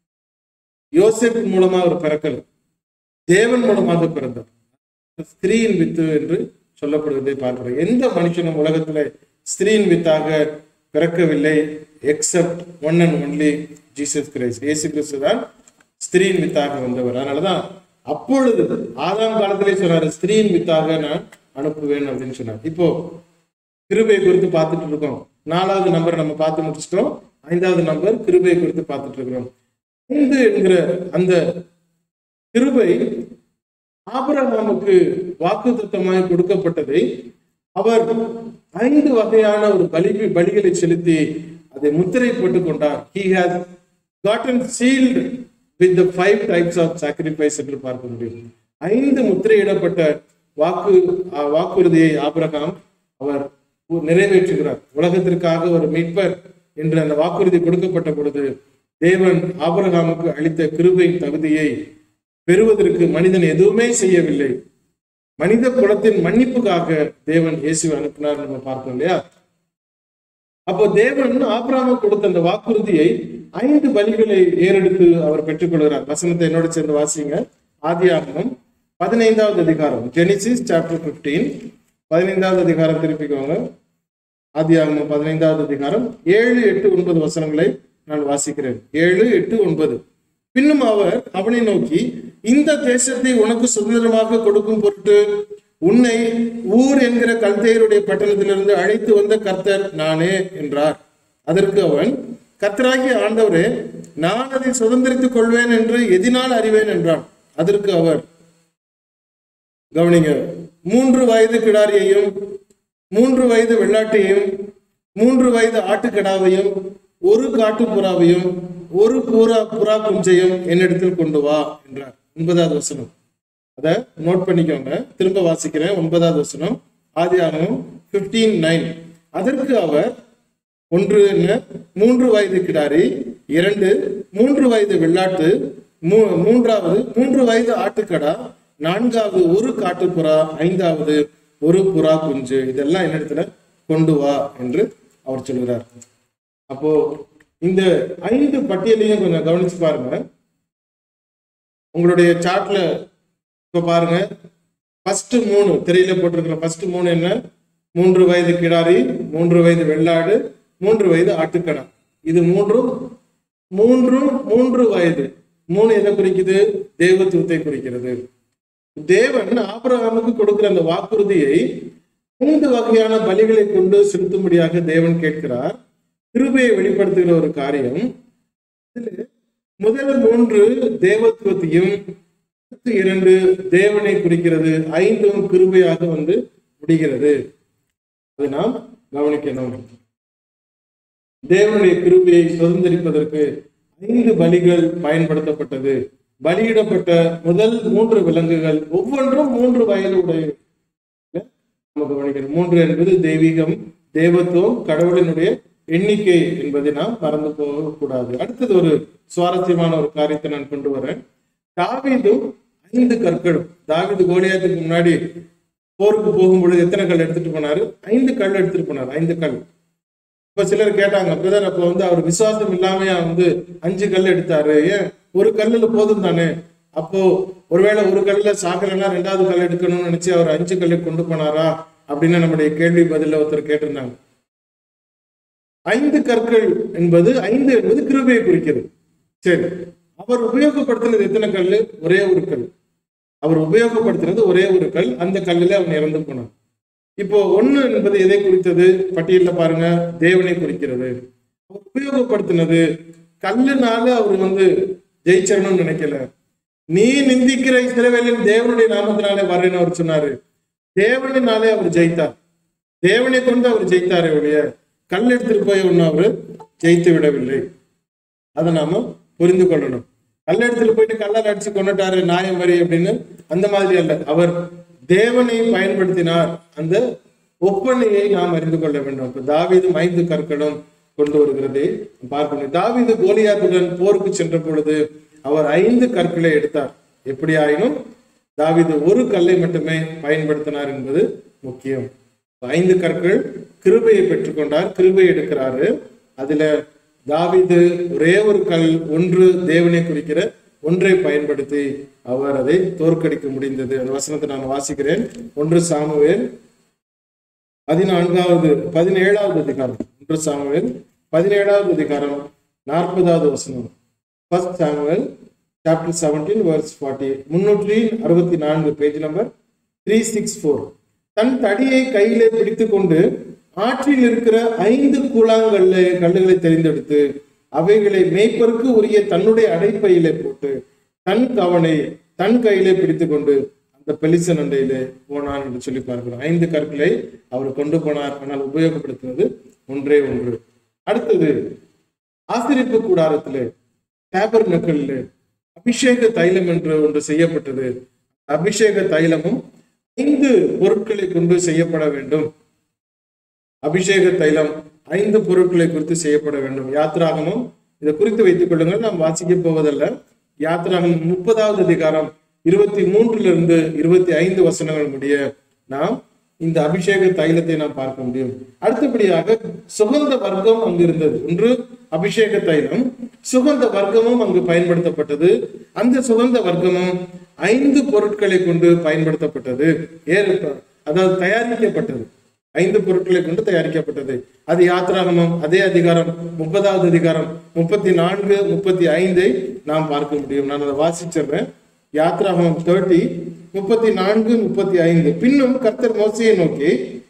யோசேப் மூலமா அவர் பிறக்கல தேவன் மூலமாக பிறந்தார் ஸ்திரீயின் வித்து என்று சொல்லப்படுவதை பார்க்கிறோம் எந்த மனுஷனும் உலகத்துல ஸ்திரீயின் வித்தாக பிறக்கவில்லை except one and only Jesus Christ இயேசு கிறிஸ்து தான் ஸ்திரீயின் வித்தாக வந்தவர் அதனாலதான் அப்பொழுது ஆதாம் காலத்திலே சொன்னாரு ஸ்திரீயின் வித்தாக நான் அனுப்புவேன் அப்படின்னு சொன்னார் இப்போ கிருபை குறித்து பார்த்துட்டு இருக்கோம் நாலாவது நம்பர் நம்ம பார்த்து முடிச்சிட்டோம் ஐந்தாவது நம்பர் கிருபை குறித்து பார்த்துட்டு இருக்கிறோம் ஐந்து என்கிற அந்த கிருபை ஆபிரகாமுக்கு வாக்குத்தத்தமாய் கொடுக்கப்பட்டதை அவர் ஐந்து வகையான ஒரு பலி பலிகளை செலுத்தி அதை முத்திரை போட்டுக் கொண்டார் he has gotten sealed with the five types of sacrifice என்று பார்க்க முடியும் ஐந்து முத்திரையிடப்பட்ட வாக்கு அஹ், வாக்குறுதியை ஆபிரகாம் அவர் நிறைவேற்றுகிறார் உலகத்திற்காக ஒரு மீட்பர் என்று அந்த வாக்குறுதி கொடுக்கப்பட்ட பொழுது தேவன் ஆபிரகாமுக்கு அளித்த கிருபையின் தகுதியை பெறுவதற்கு மனிதன் எதுவுமே செய்யவில்லை மனித குலத்தின் மன்னிப்புக்காக தேவன் இயேசுவை அனுப்பினார் நம்ம பார்த்தோம் இல்லையா அப்போ தேவன் ஆபிரகாமுக்கு கொடுத்த அந்த வாக்குறுதியை ஐந்து பலிகளை ஏறெடுத்து அவர் பெற்றுக்கொள்கிறார் வசனத்தை என்னோட சேர்ந்து வாசிங்க ஆதியாகமம் பதினைந்தாவது அதிகாரம் ஜெனிசிஸ் சாப்டர் 15 பதினைந்தாவது அதிகாரம் திருப்பிக்கோங்க ஆதியாகமம் பதினைந்தாவது அதிகாரம் ஏழு எட்டு ஒன்பது வசனங்களை நான் வாசிக்கிறேன் ஏழு எட்டு ஒன்பது பின்னும் அவர் அவனை நோக்கி இந்த தேசத்தை உனக்கு சுதந்திரமாக கொடுக்கும் பொருட்டு உன்னை ஊர் என்கிற கல்தேயருடைய பட்டணத்திலிருந்து அழைத்து வந்த கர்த்தர் நானே என்றார் அதற்கு அவன் கர்த்தராகிய ஆண்டவரே நான் அதை சுதந்திரித்துக் கொள்வேன் என்று எதினால் அறிவேன் என்றான் அதற்கு அவர் கவனிங்க மூன்று வயது கிடாரியையும் மூன்று வயது வெள்ளாட்டையும் மூன்று வயது ஆட்டுக்கடாவையும் ஒரு காட்டுப்புறாவையும் ஒரு புறா புறா குஞ்சையும் என்னிடத்தில் கொண்டு வா என்றார் ஒன்பதாவது வசனம் அத நோட் பண்ணிக்கோங்க திரும்ப வாசிக்கிறேன் ஒன்பதாவது வசனம் ஆதியாகமம் 15 நைன் அதற்கு அவர் ஒன்று என்ன மூன்று வயது கிடாரி இரண்டு மூன்று வயது வெள்ளாட்டு மூ- மூன்றாவது மூன்று வயது ஆட்டுக்கடா நான்காவது ஒரு காட்டுப்புறா ஐந்தாவது ஒரு புறா குஞ்சு இதெல்லாம் என்னிடத்துல கொண்டு வா என்று அவர் சொல்கிறார் அப்போ இந்த ஐந்து பட்டியலையும் கொஞ்சம் கவனிச்சு பாருங்க உங்களுடைய சார்ட்ல இப்ப பாருங்க ஃபர்ஸ்ட் மூணு திரையில போட்டிருக்கிற ஃபர்ஸ்ட் மூணு என்ன மூன்று வயது கிடாரி மூன்று வயது வெள்ளாடு மூன்று வயது ஆட்டுக்கடா இது மூன்றும் மூன்றும் மூன்று வயது மூணு எதை குறிக்குது தேவத்துவத்தை குறிக்கிறது தேவன் ஆபிரகாமுக்கு கொடுக்கிற அந்த வாக்குறுதியை ஐந்து வகையான பலிகளை கொண்டு செலுத்தும்படியாக தேவன் கேட்கிறார் கிருபையை வெளிப்படுத்துகிற ஒரு காரியம் இதில் முதல் மூன்று தேவத்துவத்தையும் அடுத்த இரண்டு தேவனை குறிக்கிறது ஐந்தும் கிருபையாக வந்து முடிகிறது அது நாம் கவனிக்கணும் தேவனுடைய கிருபையை சுதந்திரிப்பதற்கு ஐந்து பலிகள் பயன்படுத்தப்பட்டது பலியிடப்பட்ட முதல் மூன்று விலங்குகள் ஒவ்வொன்றும் மூன்று வயது உடைய நம்ம கவனிக்கணும் மூன்று என்பது தெய்வீகம் தேவத்துவம் கடவுளினுடைய எண்ணிக்கை என்பதை நாம் மறந்து போகக்கூடாது அடுத்தது ஒரு சுவாரஸ்யமான ஒரு காரியத்தை நான் கொண்டு வரேன் தாவீதும் ஐந்து கற்களும் தாவீது கோலியாத்துக்கு முன்னாடி போருக்கு போகும்பொழுது எத்தனை கல் எடுத்துட்டு போனாரு ஐந்து கல் எடுத்துட்டு போனார் ஐந்து கல் இப்ப சிலர் கேட்டாங்க பிரதர் அப்ப வந்து அவர் விசுவாசம் இல்லாமையா வந்து அஞ்சு கல் எடுத்தாரு ஏன் ஒரு கல்லுல போதும் தானே அப்போ ஒருவேளை ஒரு கல்லுல சாகலைன்னா ரெண்டாவது கல் எடுக்கணும்னு நினைச்சு அவர் அஞ்சு கல்லை கொண்டு போனாரா அப்படின்னு நம்முடைய கேள்வி பதில ஒருத்தர் கேட்டிருந்தாங்க ஐந்து கற்கள் என்பது ஐந்து என்பது கிருபையை குறிக்கிறது சரி அவர் உபயோகப்படுத்தினது எத்தனை கல் ஒரே ஒரு கல் அவர் உபயோகப்படுத்தினது ஒரே ஒரு கல் அந்த கல்லில் அவன் இறந்து போனான் இப்போ ஒண்ணு என்பது எதை குறித்தது பட்டியல்ல பாருங்க தேவனை குறிக்கிறது அவர் உபயோகப்படுத்தினது கல்லுனால அவர் வந்து ஜெயிச்சிடணும்னு நினைக்கல நீ நிந்திக்கிற இஸ்ரவேலின் தேவனுடைய நாமத்தினாலே வரேன்னு அவர் சொன்னாரு தேவனினாலே அவர் ஜெயித்தார் தேவனை கொண்டு அவர் ஜெயித்தாரே ஒழிய கல் எடுத்துட்டு போய் ஒன்னும் அவர் ஜெயித்து விடவில்லை அதை நாம புரிந்து கொள்ளணும் கல் எடுத்துட்டு போயிட்டு கல்லால் அடிச்சு கொண்டுட்டாரு நாயம் வரி அப்படின்னு அந்த மாதிரி அல்ல அவர் தேவனை பயன்படுத்தினார் அந்த ஒப்பனையை நாம் அறிந்து கொள்ள வேண்டும் இப்ப தாவீது ஐந்து கற்களும் கொண்டு வருகிறதை பார்க்கணும் தாவீது கோலியாத்துடன் போருக்கு சென்ற பொழுது அவர் ஐந்து கற்களை எடுத்தார் எப்படி ஆயினும் தாவீது ஒரு கல்லை மட்டுமே பயன்படுத்தினார் என்பது முக்கியம் ஐந்து கற்கள் கிருபையை பெற்றுக்கொண்டார் கிருபை எடுக்கிறாரு அதுல தாவீது ஒரே ஒரு கல் ஒன்று தேவனை குறிக்கிற ஒன்றை பயன்படுத்தி அவர் அதை தோற்கடிக்க முடிந்தது அந்த வசனத்தை நான் வாசிக்கிறேன் ஒன்று சாமுவேல் பதினான்காவது பதினேழாவது அதிகாரம் ஒன்று சாமுவேல் பதினேழாவது அதிகாரம் நாற்பதாவது வசனம் first Samuel chapter seventeen verse forty முன்னூற்றி அறுபத்தி நான்கு page number three six four தன் தடியை கையிலே பிடித்துக் கொண்டு ஆற்றில் இருக்கிற ஐந்து கூழாங்கல்ல கல்லுகளை தெரிந்தெடுத்து அவைகளை மேய்ப்பருக்கு உரிய தன்னுடைய அடைப்பையிலே போட்டு தன் கவனை தன் கையிலே பிடித்துக் கொண்டு அந்த பெலிசன் அண்டையிலே போனான் என்று சொல்லி பார்க்கிறோம் ஐந்து கற்களை அவர் கொண்டு போனார் ஆனால் உபயோகப்படுத்தினது ஒன்றே ஒன்று அடுத்தது ஆசிரிப்பு கூடாரத்திலே டேபர் நக்கல்ல அபிஷேக தைலம் என்று ஒன்று செய்யப்பட்டது அபிஷேக தைலமும் ஐந்து பொருட்களை கொண்டு செய்யப்பட வேண்டும் அபிஷேக தைலம் ஐந்து பொருட்களை குறித்து செய்யப்பட வேண்டும் யாத்ராகமும் இதை குறித்து வைத்துக் கொள்ளுங்கள் நாம் வாசிக்க போவதல்ல யாத்ராகம் முப்பதாவது அதிகாரம் இருபத்தி மூன்றுல இருந்து இருபத்தி ஐந்து வசனங்கள் முடிய நாம் இந்த அபிஷேக தைலத்தை நாம் பார்க்க முடியும் அடுத்தபடியாக சுகந்த வர்க்கம் அங்கு இருந்தது ஒன்று அபிஷேக தைலம் சுகந்த வர்க்கமும் அங்கு பயன்படுத்தப்பட்டது அந்த சுகந்த வர்க்கமும் ஐந்து பொருட்களை கொண்டு பயன்படுத்தப்பட்டது ஏறு அதாவது தயாரிக்கப்பட்டது ஐந்து பொருட்களை கொண்டு தயாரிக்கப்பட்டது அது யாத்ராகமம் அதே அதிகாரம் முப்பதாவது அதிகாரம் முப்பத்தி நான்கு முப்பத்தி ஐந்தை நாம் பார்க்க முடியும் நான் அதை வாசிச்சிடுறேன் யாத்ராகமம் தேர்ட்டி முப்பத்தி நான்கு முப்பத்தி ஐந்து பின்னும் கர்த்தர் மோசையை நோக்கி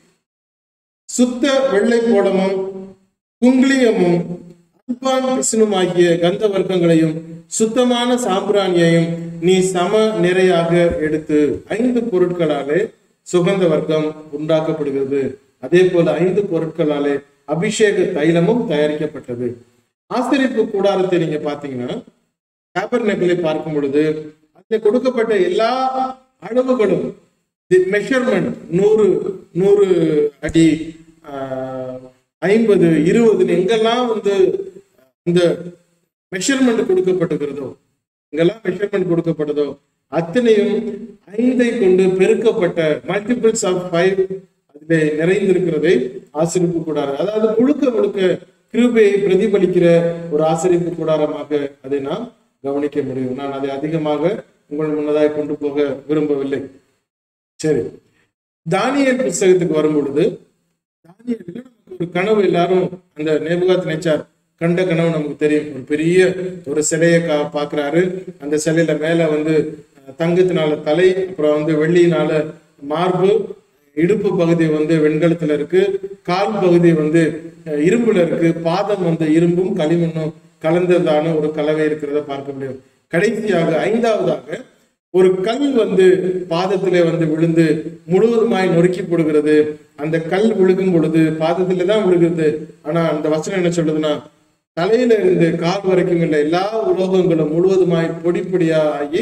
சுத்த வெள்ளை கோடமும் குங்கிலியமும் அல்பான் பிசினும் ஆகிய கந்த வர்க்கங்களையும் சுத்தமான சாம்பிராணியையும் நீ சம நிறையாக எடுத்து ஐந்து பொருட்களாலே சுகந்த வர்க்கம் உண்டாக்கப்படுகிறது அதே போல ஐந்து பொருட்களாலே அபிஷேக தைலமும் தயாரிக்கப்பட்டது ஆசிரியப்பு கூடாரத்தை நீங்க பாத்தீங்கன்னா பேப்பர் நெக்களை பார்க்கும் பொழுது அதுல கொடுக்கப்பட்ட எல்லா அளவுகளும் மெஷர்மெண்ட் நூறு நூறு அடி ஆஹ், ஐம்பது இருபதுன்னு எங்கெல்லாம் வந்து இந்த மெஷர்மெண்ட் கொடுக்கப்பட்டிருக்கிறதோ எங்கெல்லாம் மெஷர்மெண்ட் கொடுக்கப்பட்டதோ அத்தனையும் ஐந்தை கொண்டு பெருக்கப்பட்ட மல்டிபிள்ஸ் ஆஃப் ஃபைவ் அதிலே நிறைந்திருக்கிறதை ஆசிரிப்பு கூடாரம் அதாவது முழுக்க முழுக்க கிருபையை பிரதிபலிக்கிற ஒரு ஆசிரிப்பு கூடாரமாக அதை நாம் கவனிக்க முடியும் நான் அதை அதிகமாக உங்கள் முன்னதாக கொண்டு போக விரும்பவில்லை சரி தானியல் புஸ்தகத்துக்கு வரும் பொழுது தானியேலுல நமக்கு ஒரு கனவு எல்லாரும் அந்த நேபுகாத் நேச்சார் கண்ட கனவு நமக்கு தெரியும் ஒரு பெரிய ஒரு சிலையை கா பாக்குறாரு அந்த சிலையில மேல வந்து அஹ், தங்கத்தினால தலை அப்புறம் வந்து வெள்ளியினால மார்பு இடுப்பு பகுதி வந்து வெண்கலத்துல இருக்கு கால் பகுதி வந்து அஹ், இரும்புல இருக்கு பாதம் வந்து இரும்பும் களிமண்ணும் கலந்ததான ஒரு கலவை இருக்கிறத பார்க்க முடியும் கடைசியாக ஐந்தாவதாக ஒரு கல் வந்து பாதத்திலே வந்து விழுந்து முழுவதுமாய் நொறுக்கி போடுகிறது அந்த கல் விழுகும் பொழுது பாதத்திலே தான் விழுகிறது ஆனா அந்த வசனம் என்ன சொல்லுதுன்னா தலையில இருந்து கால் வரைக்கும் உள்ள எல்லா உலோகங்களும் முழுவதுமாய் பொடி பொடியா ஆகி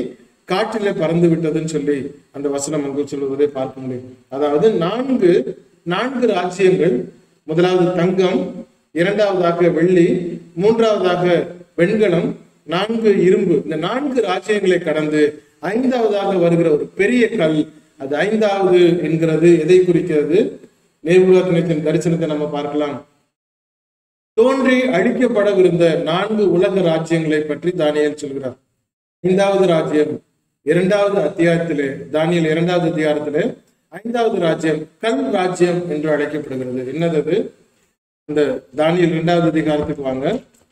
காற்றிலே பறந்து விட்டதுன்னு சொல்லி அந்த வசனம் அங்கு சொல்வதை பார்க்க முடியும் அதாவது நான்கு நான்கு ராஜ்யங்கள் முதலாவது தங்கம் இரண்டாவதாக வெள்ளி மூன்றாவதாக வெண்கலம் நான்கு இரும்பு இந்த நான்கு ராஜ்யங்களை கடந்து ஐந்தாவதாக வருகிற ஒரு பெரிய கல் அது ஐந்தாவது என்கிறது எதை குறிக்கிறது நேபுகாத்நேச்சரின் தரிசனத்தை நம்ம பார்க்கலாம் தோன்றி அழிக்கப்படவிருந்த நான்கு உலக ராஜ்யங்களை பற்றி தானியல் சொல்கிறார் ஐந்தாவது ராஜ்யம் இரண்டாவது அத்தியாயத்திலே தானியல் இரண்டாவது அதிகாரத்திலே ஐந்தாவது ராஜ்யம் கல் ராஜ்யம் என்று அழைக்கப்படுகிறது என்னது அது இந்த தானியல் இரண்டாவது அதிகாரத்துக்கு வாங்க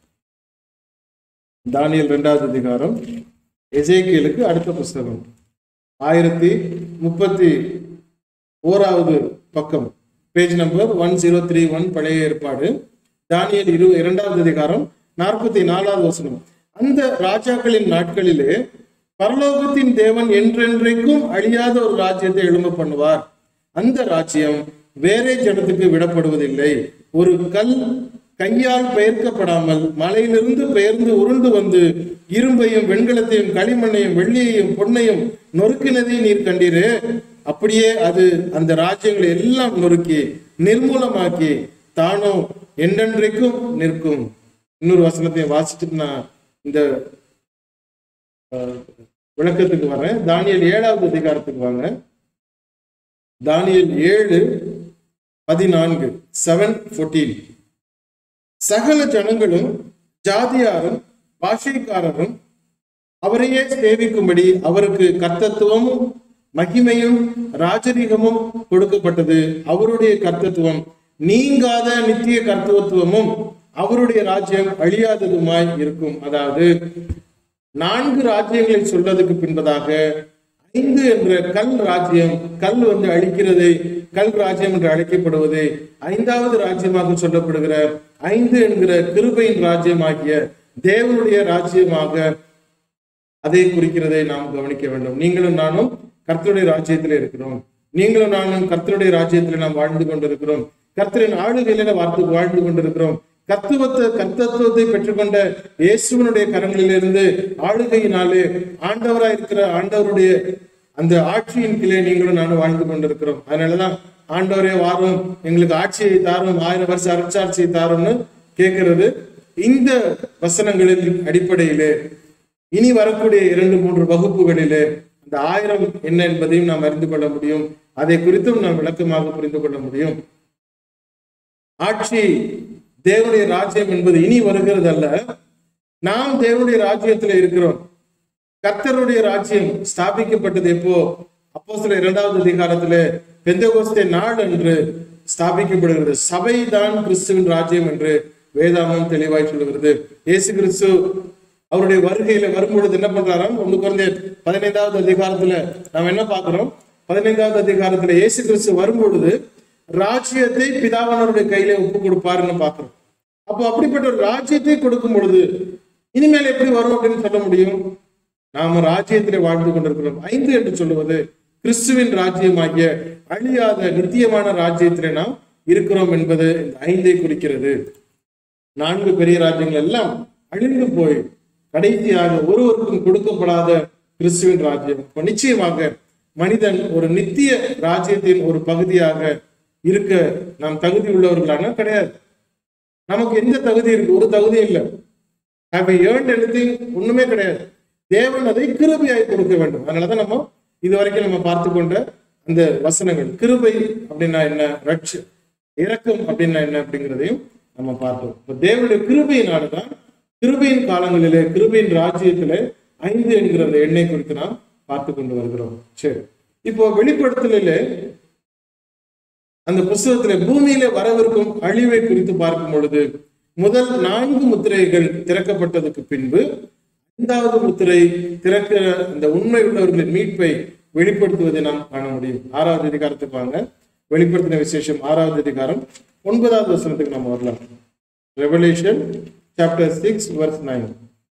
தானியல் இரண்டாவது அதிகாரம் எசேக்கியலுக்கு அடுத்த புஸ்தகம் ஆயிரத்தி முப்பத்தி ஓராவது பக்கம் page number one zero three one பழைய ஏற்பாடு தானியல் இரு இரண்டாவது அதிகாரம் நாற்பத்தி நாலாவது வசனம் அந்த ராஜாக்களின் நாட்களிலே பரலோகத்தின் தேவன் என்றென்றைக்கும் அழியாத ஒரு ராஜ்யத்தை எழும்ப பண்ணுவார் அந்த ராஜ்யம் வேறே ஜனத்துக்கு விடப்படுவதில்லை ஒரு கல் கையால் பெயர்க்கப்படாமல் மலையிலிருந்து பெயர்ந்து உருண்டு வந்து இரும்பையும் வெண்கலத்தையும் களிமண்ணையும் வெள்ளியையும் பொன்னையும் நொறுக்கினதை நீர் கண்டீரே அப்படியே அது அந்த ராஜ்யங்களை எல்லாம் நொறுக்கி நிர்மூலமாக்கி தானோ என்றென்றைக்கும் நிற்கும் இன்னொரு வசனத்தை வாசிச்சுட்டு நான் இந்த அஹ், விளக்கத்துக்கு வரேன் தானியல் ஏழாவது அதிகாரத்துக்கு வாங்க தானியல் ஏழு பதினான்கு செவன் ஃபோர்டீன் சகல ஜனங்களும் ஜாதியாரும் பாஷைக்காரரும் அவரையே சேவிக்கும்படி அவருக்கு கர்த்தத்துவமும் மகிமையும் ராஜரீகமும் கொடுக்கப்பட்டது அவருடைய கர்த்தத்துவம் நீங்காத நித்திய கர்த்தத்துவமும் அவருடைய ராஜ்யம் அழியாததுமாய் இருக்கும் அதாவது நான்கு ராஜ்யங்களை சொல்றதுக்கு பின்பதாக ஐந்து என்ற கல் ராஜ்யம் கல் வந்து அழிக்கிறது கல் ராஜ்யம் என்று அழைக்கப்படுவது ஐந்தாவது ராஜ்யமாக சொல்லப்படுகிற ஐந்து என்கிற கிருபையின் ராஜ்யமாகிய தேவனுடைய ராஜ்யமாக அதை குறிக்கிறதை நாம் கவனிக்க வேண்டும் நீங்களும் நானும் கர்த்தருடைய ராஜ்யத்தில் இருக்கிறோம் நீங்களும் நானும் கர்த்தருடைய ராஜ்யத்தில் நாம் வாழ்ந்து கொண்டிருக்கிறோம் கர்த்தரின் ஆளுகையில வார்த்து வாழ்ந்து கொண்டிருக்கிறோம் கத்துவத்தை கர்த்தத்துவத்தை பெற்றுக்கொண்ட இயேசுவனுடைய கரங்களிலிருந்து ஆளுகையினாலே ஆண்டவராய் இருக்கிற ஆண்டவருடைய அந்த ஆட்சியின் கீழே நீங்களும் நானும் வாழ்ந்து கொண்டிருக்கிறோம் அதனாலதான் ஆண்டவரே வாரும் எங்களுக்கு ஆட்சியை தாரும் ஆயிரம் வருஷம் அரசாட்சியை தாரும்னு கேட்கிறது இந்த வசனங்களின் அடிப்படையிலே இனி வரக்கூடிய இரண்டு மூன்று வகுப்புகளிலே அந்த ஆயிரம் என்ன என்பதையும் நாம் அறிந்து கொள்ள முடியும் அதை குறித்தும் நாம் விளக்கமாக புரிந்து கொள்ள முடியும் ஆட்சி தேவனுடைய ராஜ்யம் என்பது இனி வருகிறது அல்ல நாம் தேவனுடைய ராஜ்யத்துல இருக்கிறோம் கர்த்தருடைய ராஜ்யம் ஸ்தாபிக்கப்பட்டது எப்போ அப்போ சில இரண்டாவது அதிகாரத்துல பெந்தகோஸ்தே நாள் என்று ஸ்தாபிக்கப்படுகிறது சபைதான் கிறிஸ்துவின் ராஜ்யம் என்று வேதாமம் தெளிவாய் சொல்லுகிறது இயேசு கிறிஸ்து அவருடைய வருகையில வரும்பொழுது என்ன பண்றாராம் ஒண்ணு குறைந்த பதினைந்தாவது அதிகாரத்துல நாம் என்ன பார்க்கிறோம் பதினைந்தாவது அதிகாரத்துல இயேசு கிறிஸ்து வரும்பொழுது ராஜ்யத்தை பிதாவானவருடைய கையில ஒப்பு கொடுப்பாருன்னு பார்க்கிறோம் அப்போ அப்படிப்பட்ட ஒரு ராஜ்யத்தை கொடுக்கும் பொழுது இனிமேல் எப்படி வரும் அப்படின்னு சொல்ல முடியும் நாம ராஜ்யத்திலே வாழ்ந்து கொண்டிருக்கிறோம் ஐந்து என்று சொல்லுவது கிறிஸ்துவின் ராஜ்யமாகிய அழியாத நித்தியமான ராஜ்யத்திலே நாம் இருக்கிறோம் என்பது இந்த ஐந்தை குறிக்கிறது நான்கு பெரிய ராஜ்யங்கள் எல்லாம் அழிந்து போய் கடைசியாக ஒருவருக்கும் கொடுக்கப்படாத கிறிஸ்துவின் ராஜ்யம் அப்ப நிச்சயமாக மனிதன் ஒரு நித்திய ராஜ்யத்தின் ஒரு பகுதியாக இருக்க நாம் தகுதி உள்ளவர்களான கிடையாது நமக்கு எந்த தகுதி இருக்கு ஒரு தகுதி இல்லை ஹாவ் ஏர்ன்ட் எனிதிங் ஒண்ணுமே கிடையாது தேவன் அதை கிருபையாய் கொடுக்க வேண்டும் அதனாலதான் நம்ம இது வரைக்கும் நம்ம பார்த்து கொண்ட அந்த வசனங்கள் கிருபை அப்படின்னா என்ன ரட்ச இரக்கம் அப்படின்னா என்ன அப்படிங்கிறதையும் நம்ம பார்த்தோம் இப்ப தேவனுடைய கிருபையினாலதான் கிருபையின் காலங்களிலே கிருபையின் ராஜ்யத்திலே ஐந்து என்கிற அந்த எண்ணை குறித்து நாம் பார்த்து கொண்டு வருகிறோம் சரி இப்போ வெளிப்படுத்தலிலே அந்த புஸ்தகத்திலே பூமியில வரவிருக்கும் அழிவை குறித்து பார்க்கும் பொழுது முதல் நான்கு முத்திரைகள் திறக்கப்பட்டதுக்கு பின்பு ஐந்தாவது முத்திரை திறக்கிற அந்த உண்மை உள்ளவர்களின் மீட்பை வெளிப்படுத்துவதை நாம் காண முடியும் ஆறாவது அதிகாரத்துக்கு வாங்க வெளிப்படுத்தின விசேஷம் ஆறாவது அதிகாரம் ஒன்பதாவது வசனத்துக்கு நம்ம வரலாம் revelation chapter six verse nine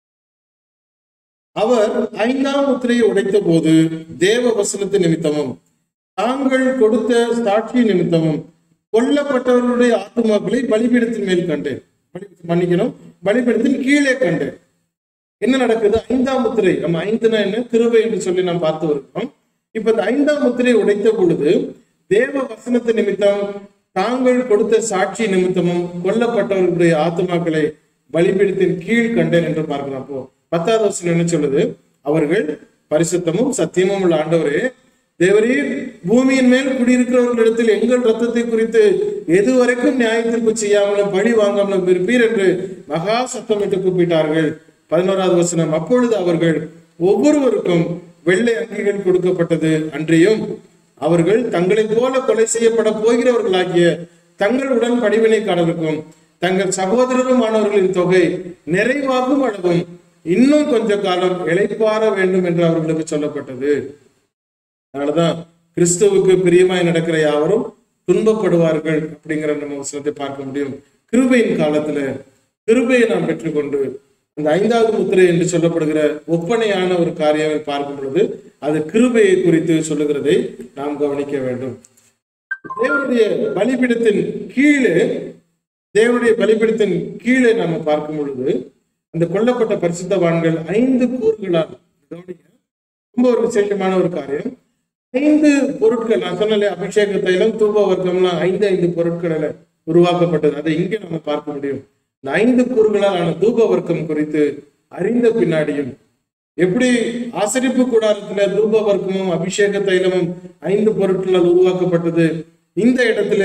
அவர் ஐந்தாம் முத்திரையை உடைத்த போது தேவ வசனத்து நிமித்தமும் தாங்கள் கொடுத்த சாட்சி நிமித்தமும் கொல்லப்பட்டவர்களுடைய ஆத்துமாக்களை பலிபீடத்தின் மேல் கண்டேன் பலி- மன்னிக்கணும் பலிபீடத்தின் கீழே கண்டேன் என்ன நடக்குது ஐந்தாம் முத்திரை நம்ம ஐந்துனா என்ன கிருபை என்று சொல்லி நாம் பார்த்து வருகிறோம் இப்ப இந்த ஐந்தாம் முத்திரை உடைத்த பொழுது தேவ வசனத்து நிமித்தம் தாங்கள் கொடுத்த சாட்சி நிமித்தமும் கொல்லப்பட்டவர்களுடைய ஆத்துமாக்களை பலிபீடத்தின் கீழ் கண்டேன் என்று பார்க்கிறோம் அப்போ பத்தாவது வசனம் என்ன சொல்லுது அவர்கள் பரிசுத்தமும் சத்தியமும் உள்ள ஆண்டவரே தேவரீர் பூமியின் மேல் குடியிருக்கிறவர்களிடத்தில் எங்கள் ரத்தத்தை குறித்து எதுவரைக்கும் நியாயத்திற்கு செய்யாமலும் பழி வாங்காமலும் இருப்பீர் என்று மகா சத்தமிட்டு கூப்பிட்டார்கள் பதினோராவது வசனம் அப்பொழுது அவர்கள் ஒவ்வொருவருக்கும் வெள்ளை அங்கிகள் கொடுக்கப்பட்டது அன்றியும் அவர்கள் தங்களைப் போல கொலை செய்யப்பட போகிறவர்களாகிய தங்களுடன் பணிவினை காணவிருக்கும் தங்கள் சகோதரருமானவர்களின் தொகை நிறைவாகும் அளவும் இன்னும் கொஞ்ச காலம் இளைப்பாற வேண்டும் என்று அவர்களுக்கு சொல்லப்பட்டது அதனாலதான் கிறிஸ்துவுக்கு பிரியமாய் நடக்கிற யாவரும் துன்பப்படுவார்கள் அப்படிங்கிற நம்ம வசனத்தை பார்க்க முடியும் கிருபையின் காலத்துல கிருபையை நாம் பெற்றுக்கொண்டு அந்த ஐந்தாவது முத்திரை என்று சொல்லப்படுகிற ஒப்பனையான ஒரு காரியத்தை பார்க்கும் பொழுது அது கிருபையை குறித்து சொல்லுகிறதை நாம் கவனிக்க வேண்டும் தேவனுடைய பலிபீடத்தின் கீழே தேவனுடைய பலிபீடத்தின் கீழே நாம பார்க்கும் பொழுது அந்த கொல்லப்பட்ட பரிசுத்தவான்கள் ஐந்து கூறுகளால் கவனிங்க ரொம்ப ஒரு விசேஷமான ஒரு காரியம் ஐந்து பொருட்கள் நான் சொன்னல அபிஷேக தைலம் தூப வர்க்கம்லாம் ஐந்து ஐந்து பொருட்களில் உருவாக்கப்பட்டது அதை இங்கே நம்ம பார்க்க முடியும் இந்த ஐந்து கூறுகளால் ஆன தூப வர்க்கம் குறித்து அறிந்த பின்னாடியும் எப்படி ஆசரிப்பு கூடாரத்துல தூப வர்க்கமும் அபிஷேக தைலமும் ஐந்து பொருட்களால் உருவாக்கப்பட்டது இந்த இடத்துல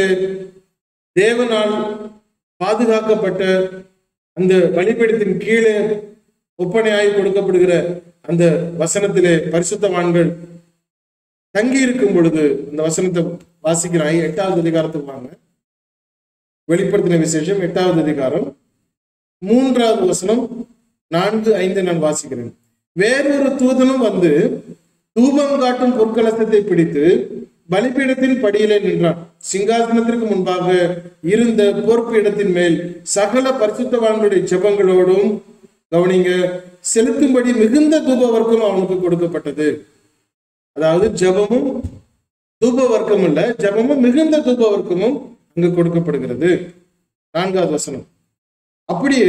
தேவனால் பாதுகாக்கப்பட்ட அந்த பலிபீடத்தின் கீழே ஒப்பனையாகி கொடுக்கப்படுகிற அந்த வசனத்திலே பரிசுத்தவான்கள் தங்கி இருக்கும் பொழுது அந்த வசனத்தை வாசிக்கிறாங்க எட்டாவது அதிகாரத்துக்கு வாங்க வெளிப்படுத்தின விசேஷம் எட்டாவது அதிகாரம் மூன்றாவது வசனம் நான்கு ஐந்து நான் வாசிக்கிறேன் வேறொரு தூதனும் வந்து தூபம் காட்டும் பொற்கலசத்தை பிடித்து பலிபீடத்தின் படியிலே நின்றான் சிங்காசனத்திற்கு முன்பாக இருந்த பொறுப்பீடத்தின் மேல் சகல பரிசுத்தவான்களுடைய ஜெபங்களோடும் கவனிங்க செலுத்தும்படி மிகுந்த தூப வர்க்கம் அவனுக்கு கொடுக்கப்பட்டது அதாவது ஜெபமும் தூப வர்க்கம் இல்ல ஜெபமும் மிகுந்த தூப வர்க்கமும் அங்கு கொடுக்கப்படுகிறது நான்காவது வசனம் அப்படியே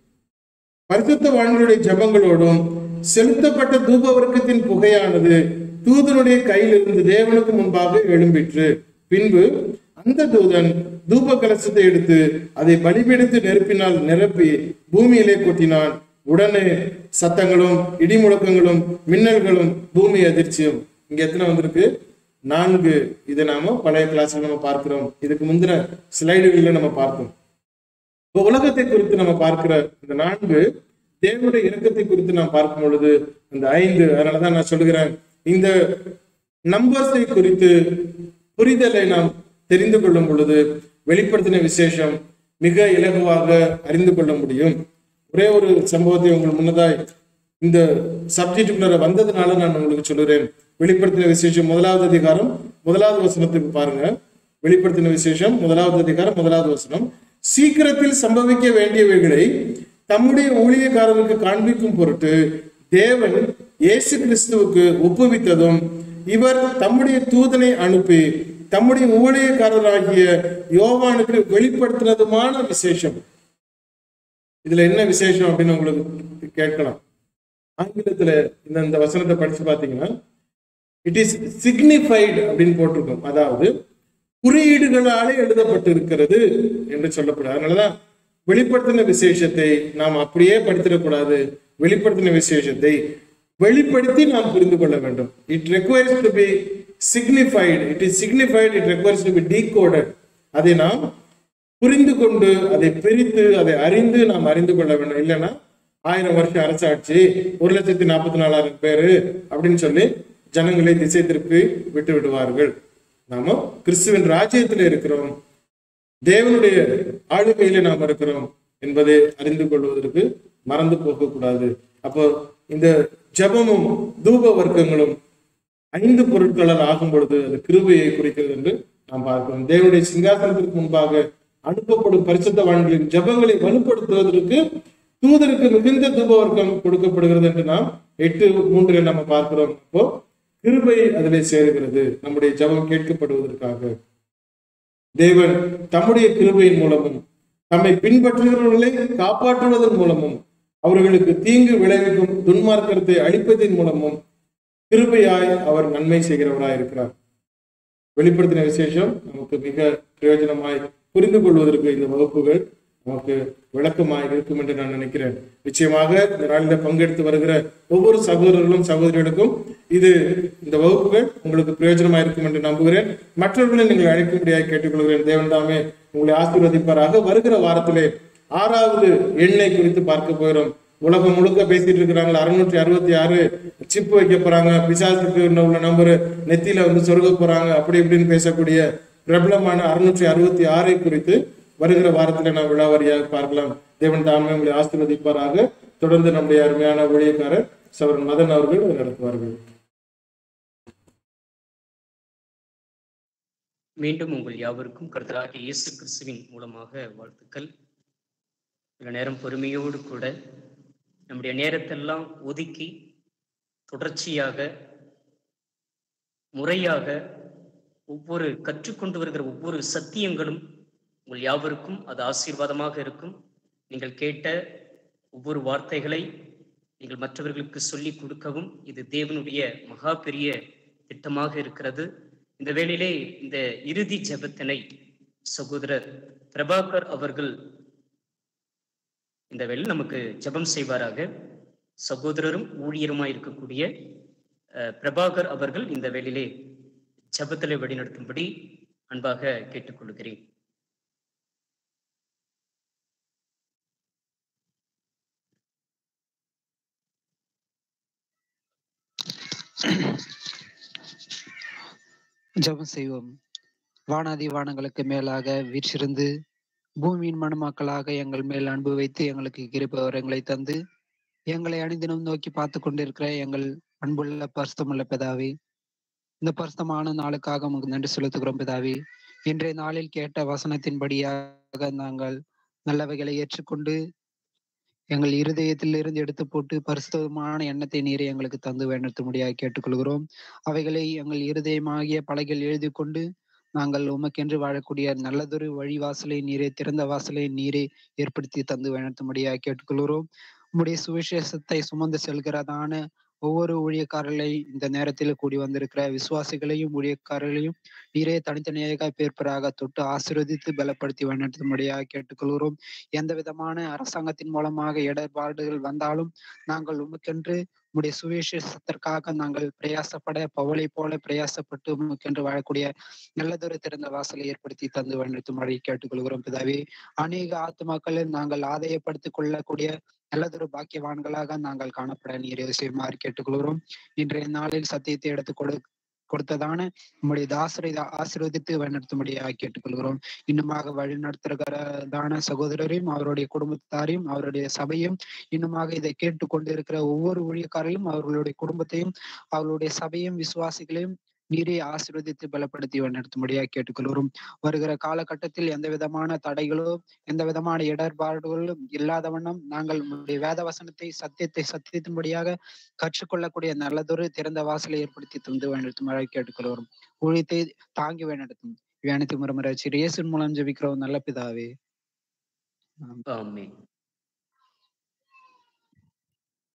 பரிசுத்த வாழ்களுடைய ஜெபங்களோடும் செலுத்தப்பட்ட தூப வர்க்கத்தின் புகையானது தூதனுடைய கையிலிருந்து தேவனுக்கு முன்பாக எழும்பிற்று பின்பு அந்த தூதன் தூப கலசத்தை எடுத்து அதை பலிபீடத்து நெருப்பினால் நிரப்பி பூமியிலே கொட்டினான் உடனே சத்தங்களும் இடிமுழக்கங்களும் மின்னல்களும் பூமி அதிர்ச்சியும் இங்க எத்தனை வந்திருக்கு நான்கு இதை நாம பழைய கிளாஸ்ல நம்ம பார்க்கிறோம் இதுக்கு முந்தின ஸ்லைடுகளில் நம்ம பார்த்தோம் இப்போ உலகத்தை குறித்து நம்ம பார்க்கிற இந்த நான்கு தேவனுடைய இறக்கத்தை குறித்து நாம் பார்க்கும் பொழுது இந்த ஐந்து அதனாலதான் நான் சொல்லுகிறேன் இந்த நம்பர்ஸை குறித்து புரிதலை நாம் தெரிந்து கொள்ளும் பொழுது வெளிப்படுத்தின விசேஷம் மிக இலகுவாக அறிந்து கொள்ள முடியும் ஒரே ஒரு சம்பவத்தை உங்கள் முன்னதாய் இந்த சப்ஜெக்டுக்குள்ள வந்ததுனால நான் உங்களுக்கு சொல்லுறேன் வெளிப்படுத்தின விசேஷம் முதலாவது அதிகாரம் முதலாவது வசனத்துக்கு பாருங்க வெளிப்படுத்தின விசேஷம் முதலாவது அதிகாரம் முதலாவது வசனம் சீக்கிரத்தில் சம்பவிக்க வேண்டியவைகளை தம்முடைய ஊழியக்காரருக்கு காண்பிக்கும் பொருட்டு தேவன் இயேசு கிறிஸ்துவுக்கு ஒப்புவித்ததும் இவர் தம்முடைய தூதனை அனுப்பி தம்முடைய ஊழியக்காரராகிய யோவானுக்கு வெளிப்படுத்தினதுமான விசேஷம் இதுல என்ன விசேஷம் அப்படின்னு உங்களுக்கு கேட்கலாம் ஆங்கிலத்துல இந்த இந்த வசனத்தை படிச்சு பாத்தீங்கன்னா இட் இஸ் சிக்னிஃபைடு அப்படின்னு போட்டிருக்கோம் அதாவது குறியீடுகளாலே எழுதப்பட்டிருக்கிறது என்று சொல்லப்படுது அதனாலதான் வெளிப்படுத்தின விசேஷத்தை நாம் அப்படியே படித்திடக்கூடாது வெளிப்படுத்தின விசேஷத்தை வெளிப்படுத்தி நாம் புரிந்து கொள்ள வேண்டும் it requires to be signified it is signified it requires to be decoded அதை நாம் புரிந்து கொண்டு அதை பிரித்து அதை அறிந்து நாம் அறிந்து கொள்ள வேண்டும் இல்லைன்னா ஆயிரம் வருஷம் அரசாட்சி ஒரு லட்சத்தி நாற்பத்தி நாலாயிரம் பேரு அப்படின்னு சொல்லி ஜனங்களை திசை திருப்பி விட்டு விடுவார்கள் நாம கிறிஸ்துவின் ராஜ்யத்தில் இருக்கிறோம் தேவனுடைய ஆளுகையில நாம் இருக்கிறோம் என்பதை அறிந்து கொள்வதற்கு மறந்து போகக்கூடாது அப்போ இந்த ஜபமும் தூப வர்க்கங்களும் ஐந்து பொருட்களால் ஆகும் பொழுது அது கிருபையை குறிக்கிறது என்று நாம் பார்க்கிறோம் தேவனுடைய சிங்காசனத்திற்கு முன்பாக அனுப்பப்படும் பரிசுத்தவான்களின் ஜபங்களை வலுப்படுத்துவதற்கு தூதருக்கு மிகுந்த தூப வர்க்கம் கொடுக்கப்படுகிறது என்று நாம் எட்டு மூன்றில் நம்ம பார்க்கிறோம் அப்போ கிருபை அதிலே சேருகிறது நம்முடைய ஜபம் கேட்கப்படுவதற்காக தேவன் தம்முடைய கிருபையின் மூலமும் தம்மை பின்பற்றுகிறவர்களை காப்பாற்றுவதன் மூலமும் அவர்களுக்கு தீங்கு விளைவிக்கும் துன்மார்க்கத்தை அழிப்பதின் மூலமும் கிருபையாய் அவர் நன்மை செய்கிறவராய் இருக்கிறார் வெளிப்படுத்தின விசேஷம் நமக்கு மிக பிரயோஜனமாய் புரிந்து கொள்வதற்கு இந்த வகுப்புகள் நமக்கு விளக்கமாய் இருக்கும் என்று நான் நினைக்கிறேன் நிச்சயமாக இந்த நாளில் பங்கெடுத்து வருகிற ஒவ்வொரு சகோதரர்களும் சகோதரிகளுக்கும் இது இந்த வகுப்புகள் உங்களுக்கு பிரயோஜனமாக இருக்கும் என்று நம்புகிறேன் மற்றவர்களை நீங்கள் அழைக்கும்படியாக கேட்டுக்கொள்கிறேன் தேவன் தாமே உங்களை ஆசீர்வதிப்பாராக வருகிற வாரத்திலே ஆறாவது எண்ணெய் குறித்து பார்க்க போகிறோம் உலகம் முழுக்க பேசிட்டு இருக்கிறாங்க அறுநூற்றி அறுபத்தி ஆறு சிப் வைக்க போறாங்க பிசாசுக்கு இன்னும் உள்ள நம்பர் நெத்தியில வந்து சொருக போறாங்க அப்படி இப்படின்னு பேசக்கூடிய பிரபலமான அறுநூற்றி அறுபத்தி ஆறை குறித்து வருகிற வாரத்துல நாம் விழாவாரியாக பார்க்கலாம் தேவன் தாமே உங்களை ஆசீர்வதிப்பாராக தொடர்ந்து நம்முடைய அருமையான ஊழியக்காரர் சவரன் மதன் அவர்கள் அதை நடத்துவார்கள் மீண்டும் உங்கள் யாவருக்கும் கர்த்தராகிய இயேசு கிறிஸ்துவின் மூலமாக வாழ்த்துக்கள் சில நேரம் பொறுமையோடு கூட நம்முடைய நேரத்தெல்லாம் ஒதுக்கி தொடர்ச்சியாக முறையாக ஒவ்வொரு கற்றுக்கொண்டு வருகிற ஒவ்வொரு சத்தியங்களும் உங்கள் யாவருக்கும் அது ஆசீர்வாதமாக இருக்கும் நீங்கள் கேட்ட ஒவ்வொரு வார்த்தைகளை நீங்கள் மற்றவர்களுக்கு சொல்லி கொடுக்கவும் இது தேவனுடைய மகா பெரிய திட்டமாக இருக்கிறது இந்த வேளையிலே இந்த இறுதி ஜெபத்தினை சகோதரர் பிரபாகர் அவர்கள் இந்த வேளையில் நமக்கு ஜெபம் செய்வாராக சகோதரரும் ஊழியருமாய் இருக்கக்கூடிய அஹ், பிரபாகர் அவர்கள் இந்த வேளையிலே ஜெபத்திலே வழிநடத்தும்படி அன்பாக கேட்டுக்கொள்கிறேன் ஜெபம் செய்வோம் வானாதி வானங்களுக்கு மேலாக வீற்றிருந்து பூமியின் மணமக்களாக எங்கள் மேல் அன்பு வைத்து எங்களுக்கு கிருப வரங்களை தந்து எங்களை அணிதினம் நோக்கி பார்த்து கொண்டிருக்கிற எங்கள் அன்புள்ள பரிசுத்தமுள்ள பிதாவே இந்த பரிசுத்தமான நாளுக்காக உங்களுக்கு நன்றி செலுத்துகிறோம் பிதாவே இன்றைய நாளில் கேட்ட வசனத்தின்படியாக நாங்கள் நல்லவைகளை ஏற்றுக்கொண்டு எங்கள் இருதயத்தில் இருந்து எடுத்து போட்டு பரிசுத்தமான எண்ணத்தை நீரை எங்களுக்கு தந்து வேண்டத்தும்படியாக கேட்டுக்கொள்கிறோம் அவைகளை எங்கள் இருதயமாகிய பலகையில் எழுதி கொண்டு நாங்கள் உமக்கென்று வாழக்கூடிய நல்லதொரு வழி வாசலை நீரே திறந்த வாசலை நீரே ஏற்படுத்தி தந்து வேண்டும்படியாக கேட்டுக்கொள்கிறோம் உம்முடைய சுவிசேஷத்தை சுமந்து செல்கிறதான ஒவ்வொரு ஊழியக்காரர்களை இந்த நேரத்தில் கூடி வந்திருக்கிற விசுவாசிகளையும் ஊழியக்காரர்களையும் நீரே தனித்தனியாக பேர்ப்பராக தொட்டு ஆசீர்வதித்து பலப்படுத்தி வேண்டும்படியாக கேட்டுக்கொள்கிறோம் எந்த விதமான அரசாங்கத்தின் மூலமாக இடர்பாடுகள் வந்தாலும் நாங்கள் உமக்கென்று உம்முடைய சுவிசேஷத்திற்காக நாங்கள் பிரயாசப்பட பவுளை போல பிரயாசப்பட்டு உமக்கென்று வாழக்கூடிய நல்லதொரு திறந்த வாசலை ஏற்படுத்தி தந்து வேண்டுமாறு கேட்டுக்கொள்கிறோம் பிதாவே அநேக ஆத்மாக்களை நாங்கள் ஆதாயப்படுத்திக் கொள்ளக்கூடிய நல்லதொரு பாக்கியவான்களாக நாங்கள் காணப்பட நீர் செய்யுமாறு கேட்டுக்கொள்கிறோம் இன்றைய நாளில் சத்தியத்தை எடுத்து கொடு கொடுத்ததான உம்முடைய தாசரை ஆசீர்வதித்து வழிநடத்தும்படியாக கேட்டுக்கொள்கிறோம் இன்னுமாக வழி நடத்துகிறதான சகோதரரையும் அவருடைய குடும்பத்தாரையும் அவருடைய சபையும் இன்னுமாக இதை கேட்டுக்கொண்டு இருக்கிற ஒவ்வொரு ஊழியக்காரையும் அவர்களுடைய குடும்பத்தையும் அவர்களுடைய சபையும் விசுவாசிகளையும் நீரே ஆசீர்வதித்து பலப்படுத்தி வழிநடத்தும்படியாக கேட்டுக்கொள்கிறோம் வருகிற காலகட்டத்தில் எந்த விதமான தடைகளோ எந்த விதமான இடர்பாடுகளும் இல்லாத வண்ணம் நாங்கள் உம்முடைய வேத வசனத்தை சத்தியத்தை சத்தியத்தின்படியாக கற்றுக்கொள்ளக்கூடிய நல்லதொரு திறந்த வாசலை ஏற்படுத்தி தந்து வழிநடத்தும்படியாக கேட்டுக்கொள்கிறோம் ஊழியத்தை தாங்கி வழிநடத்தும் வேணத்தி முறைமுறை இயேசின் மூலம் ஜெபிக்கிறோம் நல்ல பிதாவே ஆமென்